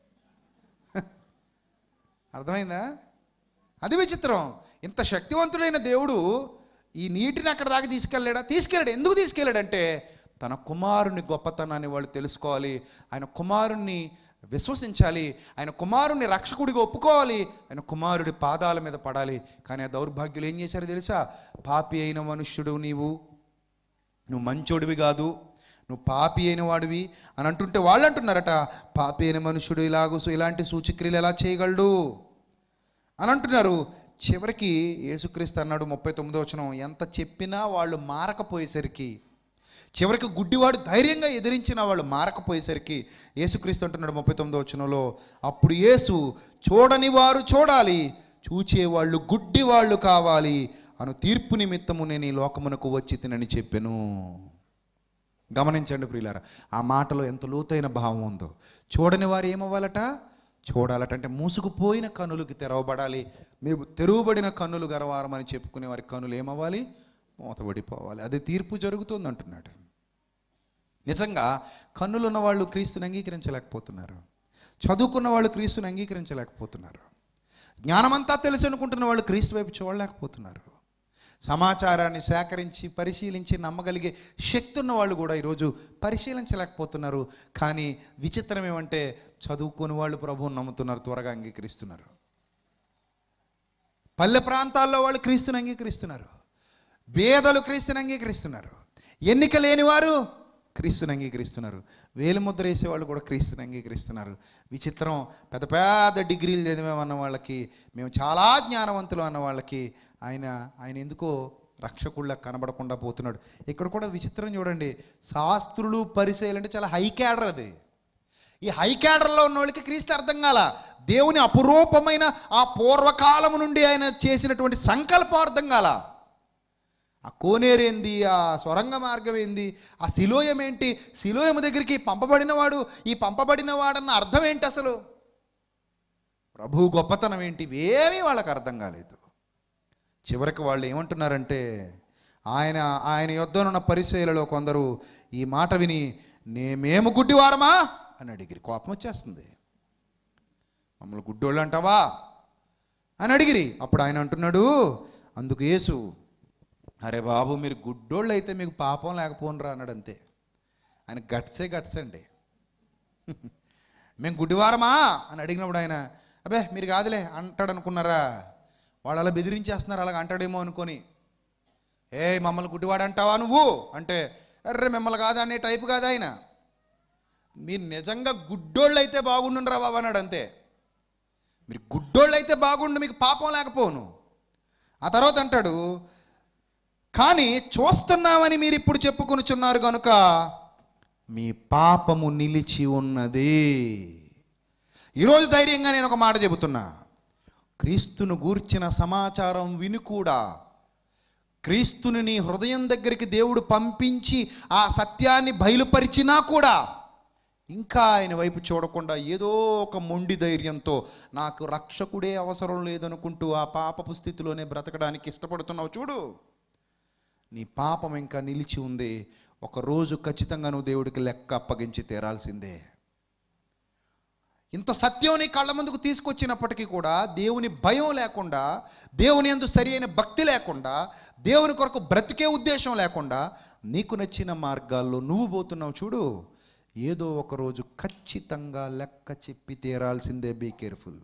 అర్థమైందా అది విచిత్రం ఇంత శక్తివంతుడైన దేవుడు ఈ నీటిని అక్కడ దాకా తీసుకెళ్ళాడా తీసుకెళ్ళాడు ఎందుకు తీసుకెళ్ళాడంటే తన కుమారుని గొప్పతనాన్ని వాళ్ళు తెలుసుకోవాలి ఆయన కుమారుణ్ణి విశ్వసించాలి ఆయన కుమారుణ్ణి రక్షకుడిగా ఒప్పుకోవాలి ఆయన కుమారుడి పాదాల మీద పడాలి కానీ ఆ దౌర్భాగ్యులు ఏం చేశారో తెలుసా పాపి అయిన మనుష్యుడు నీవు నువ్వు మంచోడివి కాదు నువ్వు పాపి అయిన వాడివి అని అంటుంటే వాళ్ళు అంటున్నారట పాపి అయిన మనుషుడు ఇలాగూ ఇలాంటి సూచక్రియలు ఎలా చేయగలడు అని అంటున్నారు చివరికి యేసుక్రీస్తు అన్నాడు ముప్పై తొమ్మిదో వచనం ఎంత చెప్పినా వాళ్ళు మారకపోయేసరికి చివరికి గుడ్డివాడు ధైర్యంగా ఎదిరించిన వాళ్ళు మారకపోయేసరికి యేసుక్రీస్తు అంటున్నాడు ముప్పై తొమ్మిదో వచనంలో అప్పుడు యేసు చూడని వారు చూడాలి చూచేవాళ్ళు గుడ్డి వాళ్ళు కావాలి అను తీర్పు నిమిత్తము నేను ఈ లోకమునకు వచ్చి తినని చెప్పాను గమనించండి ప్రియులారా ఆ మాటలో ఎంత లోతైన భావం ఉందో చూడని వారు ఏమవ్వాలట చూడాలట అంటే మూసుకుపోయిన కన్నులకి తెరవబడాలి మేము తెరువబడిన కన్నులు గరవారమని చెప్పుకునే వారి కన్నులు ఏమవ్వాలి మూతబడిపోవాలి అది తీర్పు జరుగుతుంది అంటున్నాడు నిజంగా కన్నులు ఉన్న వాళ్ళు క్రీస్తుని అంగీకరించలేకపోతున్నారు చదువుకున్న వాళ్ళు క్రీస్తుని అంగీకరించలేకపోతున్నారు జ్ఞానమంతా తెలుసు అనుకుంటున్న వాళ్ళు క్రీస్తు వైపు చూడలేకపోతున్నారు సమాచారాన్ని సేకరించి పరిశీలించి నమ్మగలిగే శక్తి ఉన్న వాళ్ళు కూడా ఈరోజు పరిశీలించలేకపోతున్నారు కానీ విచిత్రం ఏమంటే చదువుకుని వాళ్ళు ప్రభువుని నమ్ముతున్నారు త్వరగా అంగీకరిస్తున్నారు పల్లె ప్రాంతాల్లో వాళ్ళు క్రీస్తుని అంగీకరిస్తున్నారు వేదలు క్రీస్తుని అంగీకరిస్తున్నారు ఎన్నిక లేని వారు క్రీస్తుని అంగీకరిస్తున్నారు వేలుముద్ర వేసేవాళ్ళు కూడా క్రీస్తుని అంగీకరిస్తున్నారు విచిత్రం పెద్ద పెద్ద డిగ్రీలు చదివామన్న వాళ్ళకి మేము చాలా జ్ఞానవంతులు అన్న వాళ్ళకి ఆయన ఆయన ఎందుకో రక్షకుళ్ళ కనబడకుండా పోతున్నాడు ఇక్కడ కూడా విచిత్రం చూడండి శాస్త్రులు పరిచయాలు అంటే చాలా హై క్యాడర్ అది ఈ హై క్యాడర్లో ఉన్న వాళ్ళకి క్రీస్తు అర్థం కాల దేవుని అపురూపమైన ఆ పూర్వకాలము నుండి ఆయన చేసినటువంటి సంకల్పం అర్థం కాల ఆ కోనేరేంది ఆ సొరంగ మార్గం ఏంది ఆ శిలోయం ఏంటి శిలోయం దగ్గరికి పంపబడిన వాడు ఈ పంపబడిన వాడన్న అర్థం ఏంటి అసలు ప్రభు గొప్పతనం ఏంటి ఇవేమీ వాళ్ళకి అర్థం కాలేదు చివరికి వాళ్ళు ఏమంటున్నారంటే ఆయన ఆయన యొద్దనున్న పరిచయలలో కొందరు ఈ మాట విని నే మేము గుడ్డివారమా అని అడిగిరి కోపం వచ్చేస్తుంది మమ్మల్ని గుడ్డోళ్ళు అంటావా అని అడిగిరి అప్పుడు ఆయన అంటున్నాడు అందుకు యేసు అరే బాబు మీరు గుడ్డోళ్ళు అయితే మీకు పాపం లేకపోనరా అన్నాడు అంతే ఆయన గట్సే గట్స్ అండి మేము గుడ్డివారమా అని అడిగినప్పుడు ఆయన అబే మీరు కాదులే అంటాడు అనుకున్నారా వాళ్ళు అలా బెదిరించేస్తున్నారు అలాగ అంటాడేమో అనుకొని ఏ మమ్మల్ని గుడ్డివాడు అంటావా నువ్వు అంటే అర్రే మిమ్మల్ని కాదా అనే టైపు కాదు ఆయన మీరు నిజంగా గుడ్డోళ్ళు అయితే బాగుండురా బాబు అన్నాడు అంతే మీరు గుడ్డోళ్ళు అయితే బాగుండు మీకు పాపం లేకపోను ఆ తర్వాత అంటాడు కానీ చూస్తున్నామని మీరు ఇప్పుడు చెప్పుకొనుచున్నారు కనుక మీ పాపము నిలిచి ఉన్నది ఈరోజు ధైర్యంగా నేను ఒక మాట చెబుతున్నా క్రీస్తును గూర్చిన సమాచారం విని కూడా క్రీస్తుని నీ హృదయం దగ్గరికి దేవుడు పంపించి ఆ సత్యాన్ని బయలుపరిచినా కూడా ఇంకా ఆయన వైపు చూడకుండా ఏదో ఒక మొండి ధైర్యంతో నాకు రక్షకుడే అవసరం లేదనుకుంటూ ఆ పాపపు స్థితిలోనే బ్రతకడానికి ఇష్టపడుతున్నావు చూడు నీ పాపం ఇంకా నిలిచి ఉంది ఒక రోజు ఖచ్చితంగా నువ్వు దేవుడికి లెక్క అప్పగించి తీరాల్సిందే ఇంత సత్యం నీ కళ్ళ ముందుకు తీసుకొచ్చినప్పటికీ కూడా దేవుని భయం లేకుండా దేవుని ఎందు సరి అయిన భక్తి లేకుండా దేవుని కొరకు బ్రతికే ఉద్దేశం లేకుండా నీకు నచ్చిన మార్గాల్లో నువ్వు పోతున్నావు చూడు ఏదో ఒక రోజు ఖచ్చితంగా లెక్క చెప్పి తీరాల్సిందే బీ కేర్ఫుల్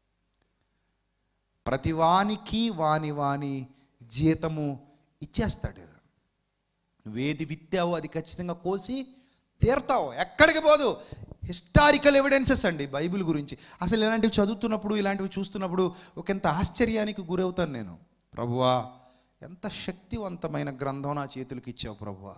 ప్రతి వానికి వాని వాని జీతము ఇచ్చేస్తాడు నువ్వేది విత్తావో అది ఖచ్చితంగా కోసి తీరతావు ఎక్కడికి పోదు హిస్టారికల్ ఎవిడెన్సెస్ అండి బైబిల్ గురించి అసలు ఇలాంటివి చదువుతున్నప్పుడు ఇలాంటివి చూస్తున్నప్పుడు ఒకంత ఆశ్చర్యానికి గురవుతాను నేను ప్రభువా ఎంత శక్తివంతమైన గ్రంథం నా చేతులకు ఇచ్చావు ప్రభువా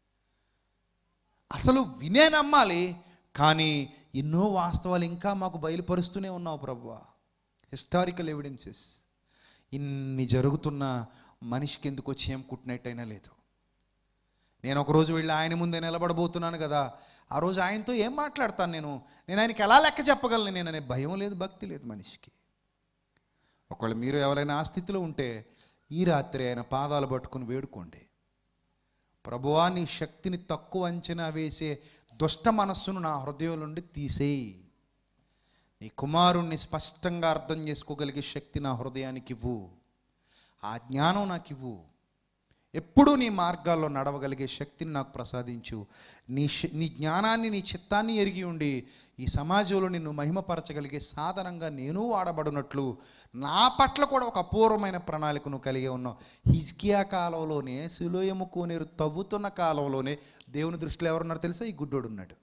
అసలు వినే నమ్మాలి కానీ ఎన్నో వాస్తవాలు ఇంకా మాకు బయలుపరుస్తూనే ఉన్నావు ప్రభువా హిస్టారికల్ ఎవిడెన్సెస్ ఇన్ని జరుగుతున్న మనిషికి ఎందుకు వచ్చి ఏం కుట్టినట్టయినా లేదు నేను ఒకరోజు వెళ్ళి ఆయన ముందే నిలబడబోతున్నాను కదా ఆ రోజు ఆయనతో ఏం మాట్లాడతాను నేను నేను ఆయనకి ఎలా లెక్క చెప్పగలను నేను అనే భయం లేదు భక్తి లేదు మనిషికి ఒకవేళ మీరు ఎవరైనా ఆ స్థితిలో ఉంటే ఈ రాత్రి ఆయన పాదాలు పట్టుకుని వేడుకోండి ప్రభువా నీ శక్తిని తక్కువ అంచనా వేసే దుష్ట మనస్సును నా హృదయం నుండి తీసేయి నీ కుమారుణ్ణి స్పష్టంగా అర్థం చేసుకోగలిగే శక్తి నా హృదయానికి ఇవ్వు ఆ జ్ఞానం నాకు ఇవ్వు ఎప్పుడూ నీ మార్గాల్లో నడవగలిగే శక్తిని నాకు ప్రసాదించు నీ శ- నీ జ్ఞానాన్ని నీ చిత్తాన్ని ఎరిగి ఉండి ఈ సమాజంలో నిన్ను మహిమపరచగలిగే సాధనంగా నేను వాడబడినట్లు నా పట్ల కూడా ఒక అపూర్వమైన ప్రణాళికను కలిగి ఉన్నావు హిజ్కియా కాలంలోనే సులోయము కోనేరు తవ్వుతున్న కాలంలోనే దేవుని దృష్టిలో ఎవరున్నారు తెలుసా ఈ గుడ్డోడు ఉన్నాడు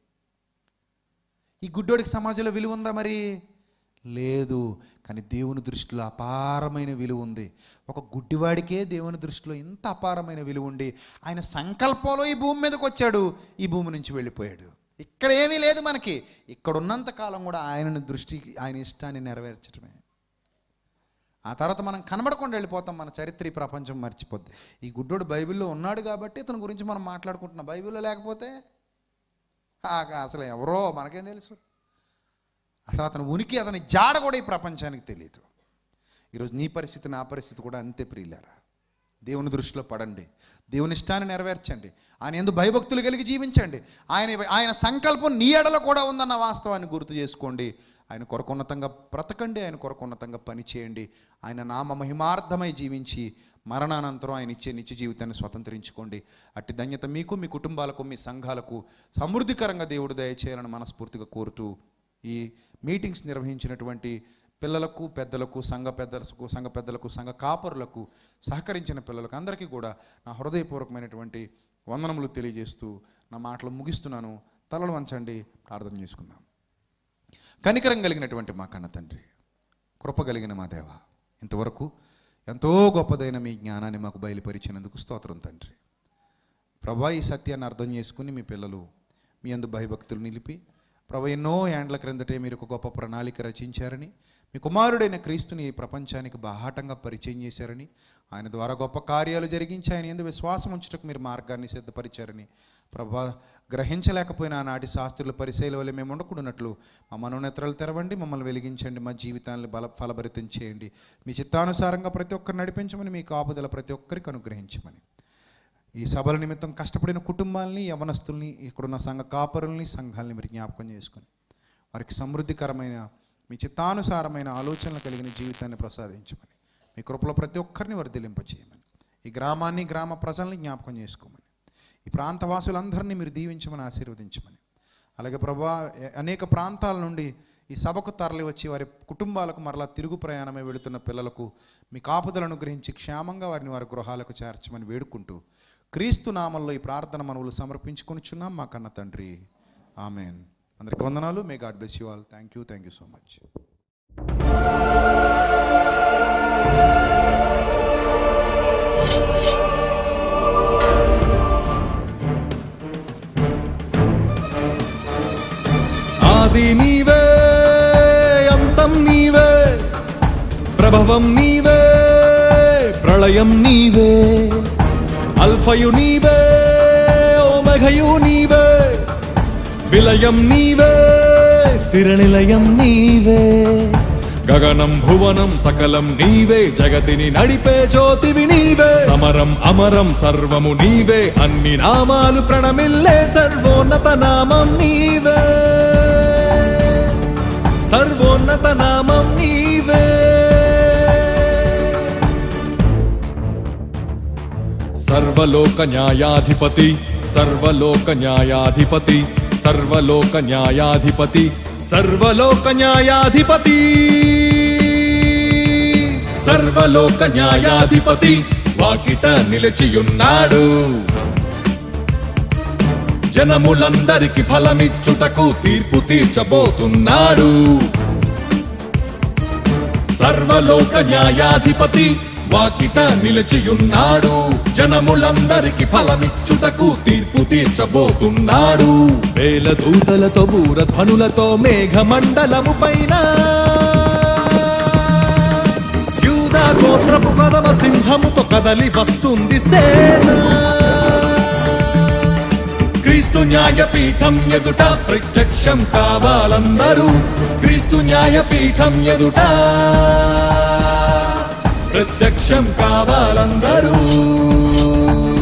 ఈ గుడ్డోడికి సమాజంలో విలువ ఉందా మరి లేదు కానీ దేవుని దృష్టిలో అపారమైన విలువ ఉంది ఒక గుడ్డివాడికే దేవుని దృష్టిలో ఇంత అపారమైన విలువ ఉండి ఆయన సంకల్పంలో ఈ భూమి మీదకి వచ్చాడు ఈ భూమి నుంచి వెళ్ళిపోయాడు ఇక్కడ ఏమీ లేదు మనకి ఇక్కడ ఉన్నంత కాలం కూడా ఆయనని దృష్టికి ఆయన ఇష్టాన్ని నెరవేర్చడమే ఆ తర్వాత మనం కనబడకుండా వెళ్ళిపోతాం మన చరిత్ర ఈ ప్రపంచం మర్చిపోద్ది ఈ గుడ్డోడు బైబిల్లో ఉన్నాడు కాబట్టి ఇతని గురించి మనం మాట్లాడుకుంటున్నాం బైబిల్లో లేకపోతే ఆ, అసలు ఎవరో మనకేం తెలుసు అసలు అతని ఉనికి అతని జాడ కూడా ఈ ప్రపంచానికి తెలియదు ఈరోజు నీ పరిస్థితి నా పరిస్థితి కూడా అంతే ప్రియులారా దేవుని దృష్టిలో పడండి దేవుని ఇష్టాన్ని నెరవేర్చండి ఆయన ఎందు భయభక్తులు కలిగి జీవించండి ఆయన ఆయన సంకల్పం నీ ఎడలో కూడా ఉందన్న వాస్తవాన్ని గుర్తు చేసుకోండి ఆయన కొరకు ఉన్నతంగా బ్రతకండి ఆయన కొరకు ఉన్నతంగా పని చేయండి ఆయన నామ మహిమార్థమై జీవించి మరణానంతరం ఆయన ఇచ్చే నిత్య జీవితాన్ని స్వతంత్రించుకోండి అట్టి ధన్యత మీకు మీ కుటుంబాలకు మీ సంఘాలకు సమృద్ధికరంగా దేవుడు దయచేయాలని మనస్ఫూర్తిగా కోరుతూ ఈ మీటింగ్స్ నిర్వహించినటువంటి పిల్లలకు పెద్దలకు సంఘ పెద్దలకు సంఘ పెద్దలకు సంఘ కాపరులకు సహకరించిన పిల్లలకు అందరికీ కూడా నా హృదయపూర్వకమైనటువంటి వందనములు తెలియజేస్తూ నా మాటలు ముగిస్తున్నాను తలలు వంచండి ప్రార్థన చేసుకుందాం కనికరం కలిగినటువంటి మా కన్న తండ్రి కృప కలిగిన మా దేవ ఇంతవరకు ఎంతో గొప్పదైన మీ జ్ఞానాన్ని మాకు బయలుపరిచినందుకు స్తోత్రం తండ్రి ప్రభా ఈ సత్యాన్ని అర్థం చేసుకుని మీ పిల్లలు మీ అందు భయభక్తులు నిలిపి ప్రభా ఎన్నో ఏండ్ల క్రిందటే మీరు ఒక గొప్ప ప్రణాళిక రచించారని మీ కుమారుడైన క్రీస్తుని ఈ ప్రపంచానికి బాహాటంగా పరిచయం చేశారని ఆయన ద్వారా గొప్ప కార్యాలు జరిగించి ఆయన ఎందు విశ్వాసం ఉంచుటకు మీరు మార్గాన్ని సిద్ధపరిచారని ప్రభా గ్రహించలేకపోయిన ఆనాటి శాస్త్రుల పరిశైల వల్ల మేము ఉండకూడనట్లు మా మనోనేత్రాలు తెరవండి మమ్మల్ని వెలిగించండి మా జీవితాన్ని బల ఫలభరితం చేయండి మీ చిత్తానుసారంగా ప్రతి ఒక్కరు నడిపించమని మీ కాపుదల ప్రతి ఒక్కరికి అనుగ్రహించమని ఈ సభల నిమిత్తం కష్టపడిన కుటుంబాలని యవనస్తుల్ని ఇక్కడున్న సంఘ కాపరుల్ని సంఘాలని మీరు జ్ఞాపకం చేసుకొని వారికి సమృద్ధికరమైన మీ చిత్తానుసారమైన ఆలోచనలు కలిగిన జీవితాన్ని ప్రసాదించమని మీ కృపలో ప్రతి ఒక్కరిని వర్ధిలింపచేయమని ఈ గ్రామాన్ని గ్రామ ప్రజల్ని జ్ఞాపకం చేసుకోమని ఈ ప్రాంతవాసులందరినీ మీరు దీవించమని ఆశీర్వదించమని అలాగే ప్రభా ఎ- అనేక ప్రాంతాల నుండి ఈ సభకు తరలి వచ్చి వారి కుటుంబాలకు మరలా తిరుగు ప్రయాణమై వెళుతున్న పిల్లలకు మీ కాపుదలను గ్రహించి క్షేమంగా వారిని వారి గృహాలకు చేర్చమని వేడుకుంటూ క్రీస్తు నామంలో ఈ ప్రార్థన మనవులు సమర్పించుకొనిచున్నాం మా కన్న తండ్రి ఆమెన్ అందరికి వందనాలు may God bless you all thank you thank you so much ఆది నీవే అంతం నీవే ప్రభవం నీవే ప్రళయం నీవే అల్ఫయు నీవే ఓమఘయు నీవే విలయం నీవే స్థిర నిలయం నీవే గగనం భువనం సకలం నీవే జగతిని నడిపే జ్యోతివి నీవే సమరం అమరం సర్వము నీవే అన్ని నామాలు ప్రణమిల్లే సర్వోన్నత నామం నీవే సర్వోన్నత నామం నీవే సర్వలోక న్యాయాధిపతి సర్వలోక న్యాయాధిపతి సర్వలోక న్యాయాధిపతి సర్వలోక న్యాయాధిపతి సర్వలోక న్యాయాధిపతి వాకిట నిలిచియున్నాడు జనములందరికి ఫలమిచ్చుటకు తీర్పు తీర్చబోతున్నాడు సర్వలోక న్యాయాధిపతి వాకిట నిలిచియున్నాడు జనములందరికి ఫలమిచ్చుటకు తీర్పు తీర్చబోతున్నాడు వేల దూతలతో బూరధ్వనులతో మేఘమండలము పైన యూదా గోత్రపు కదమ సింహముతో కదలి వస్తుంది సేన క్రీస్తు న్యాయపీఠం ఎదుట ప్రత్యక్షం కావాలందరూ క్రీస్తు న్యాయపీఠం ఎదుట ప్రత్యక్షం కావాలందరూ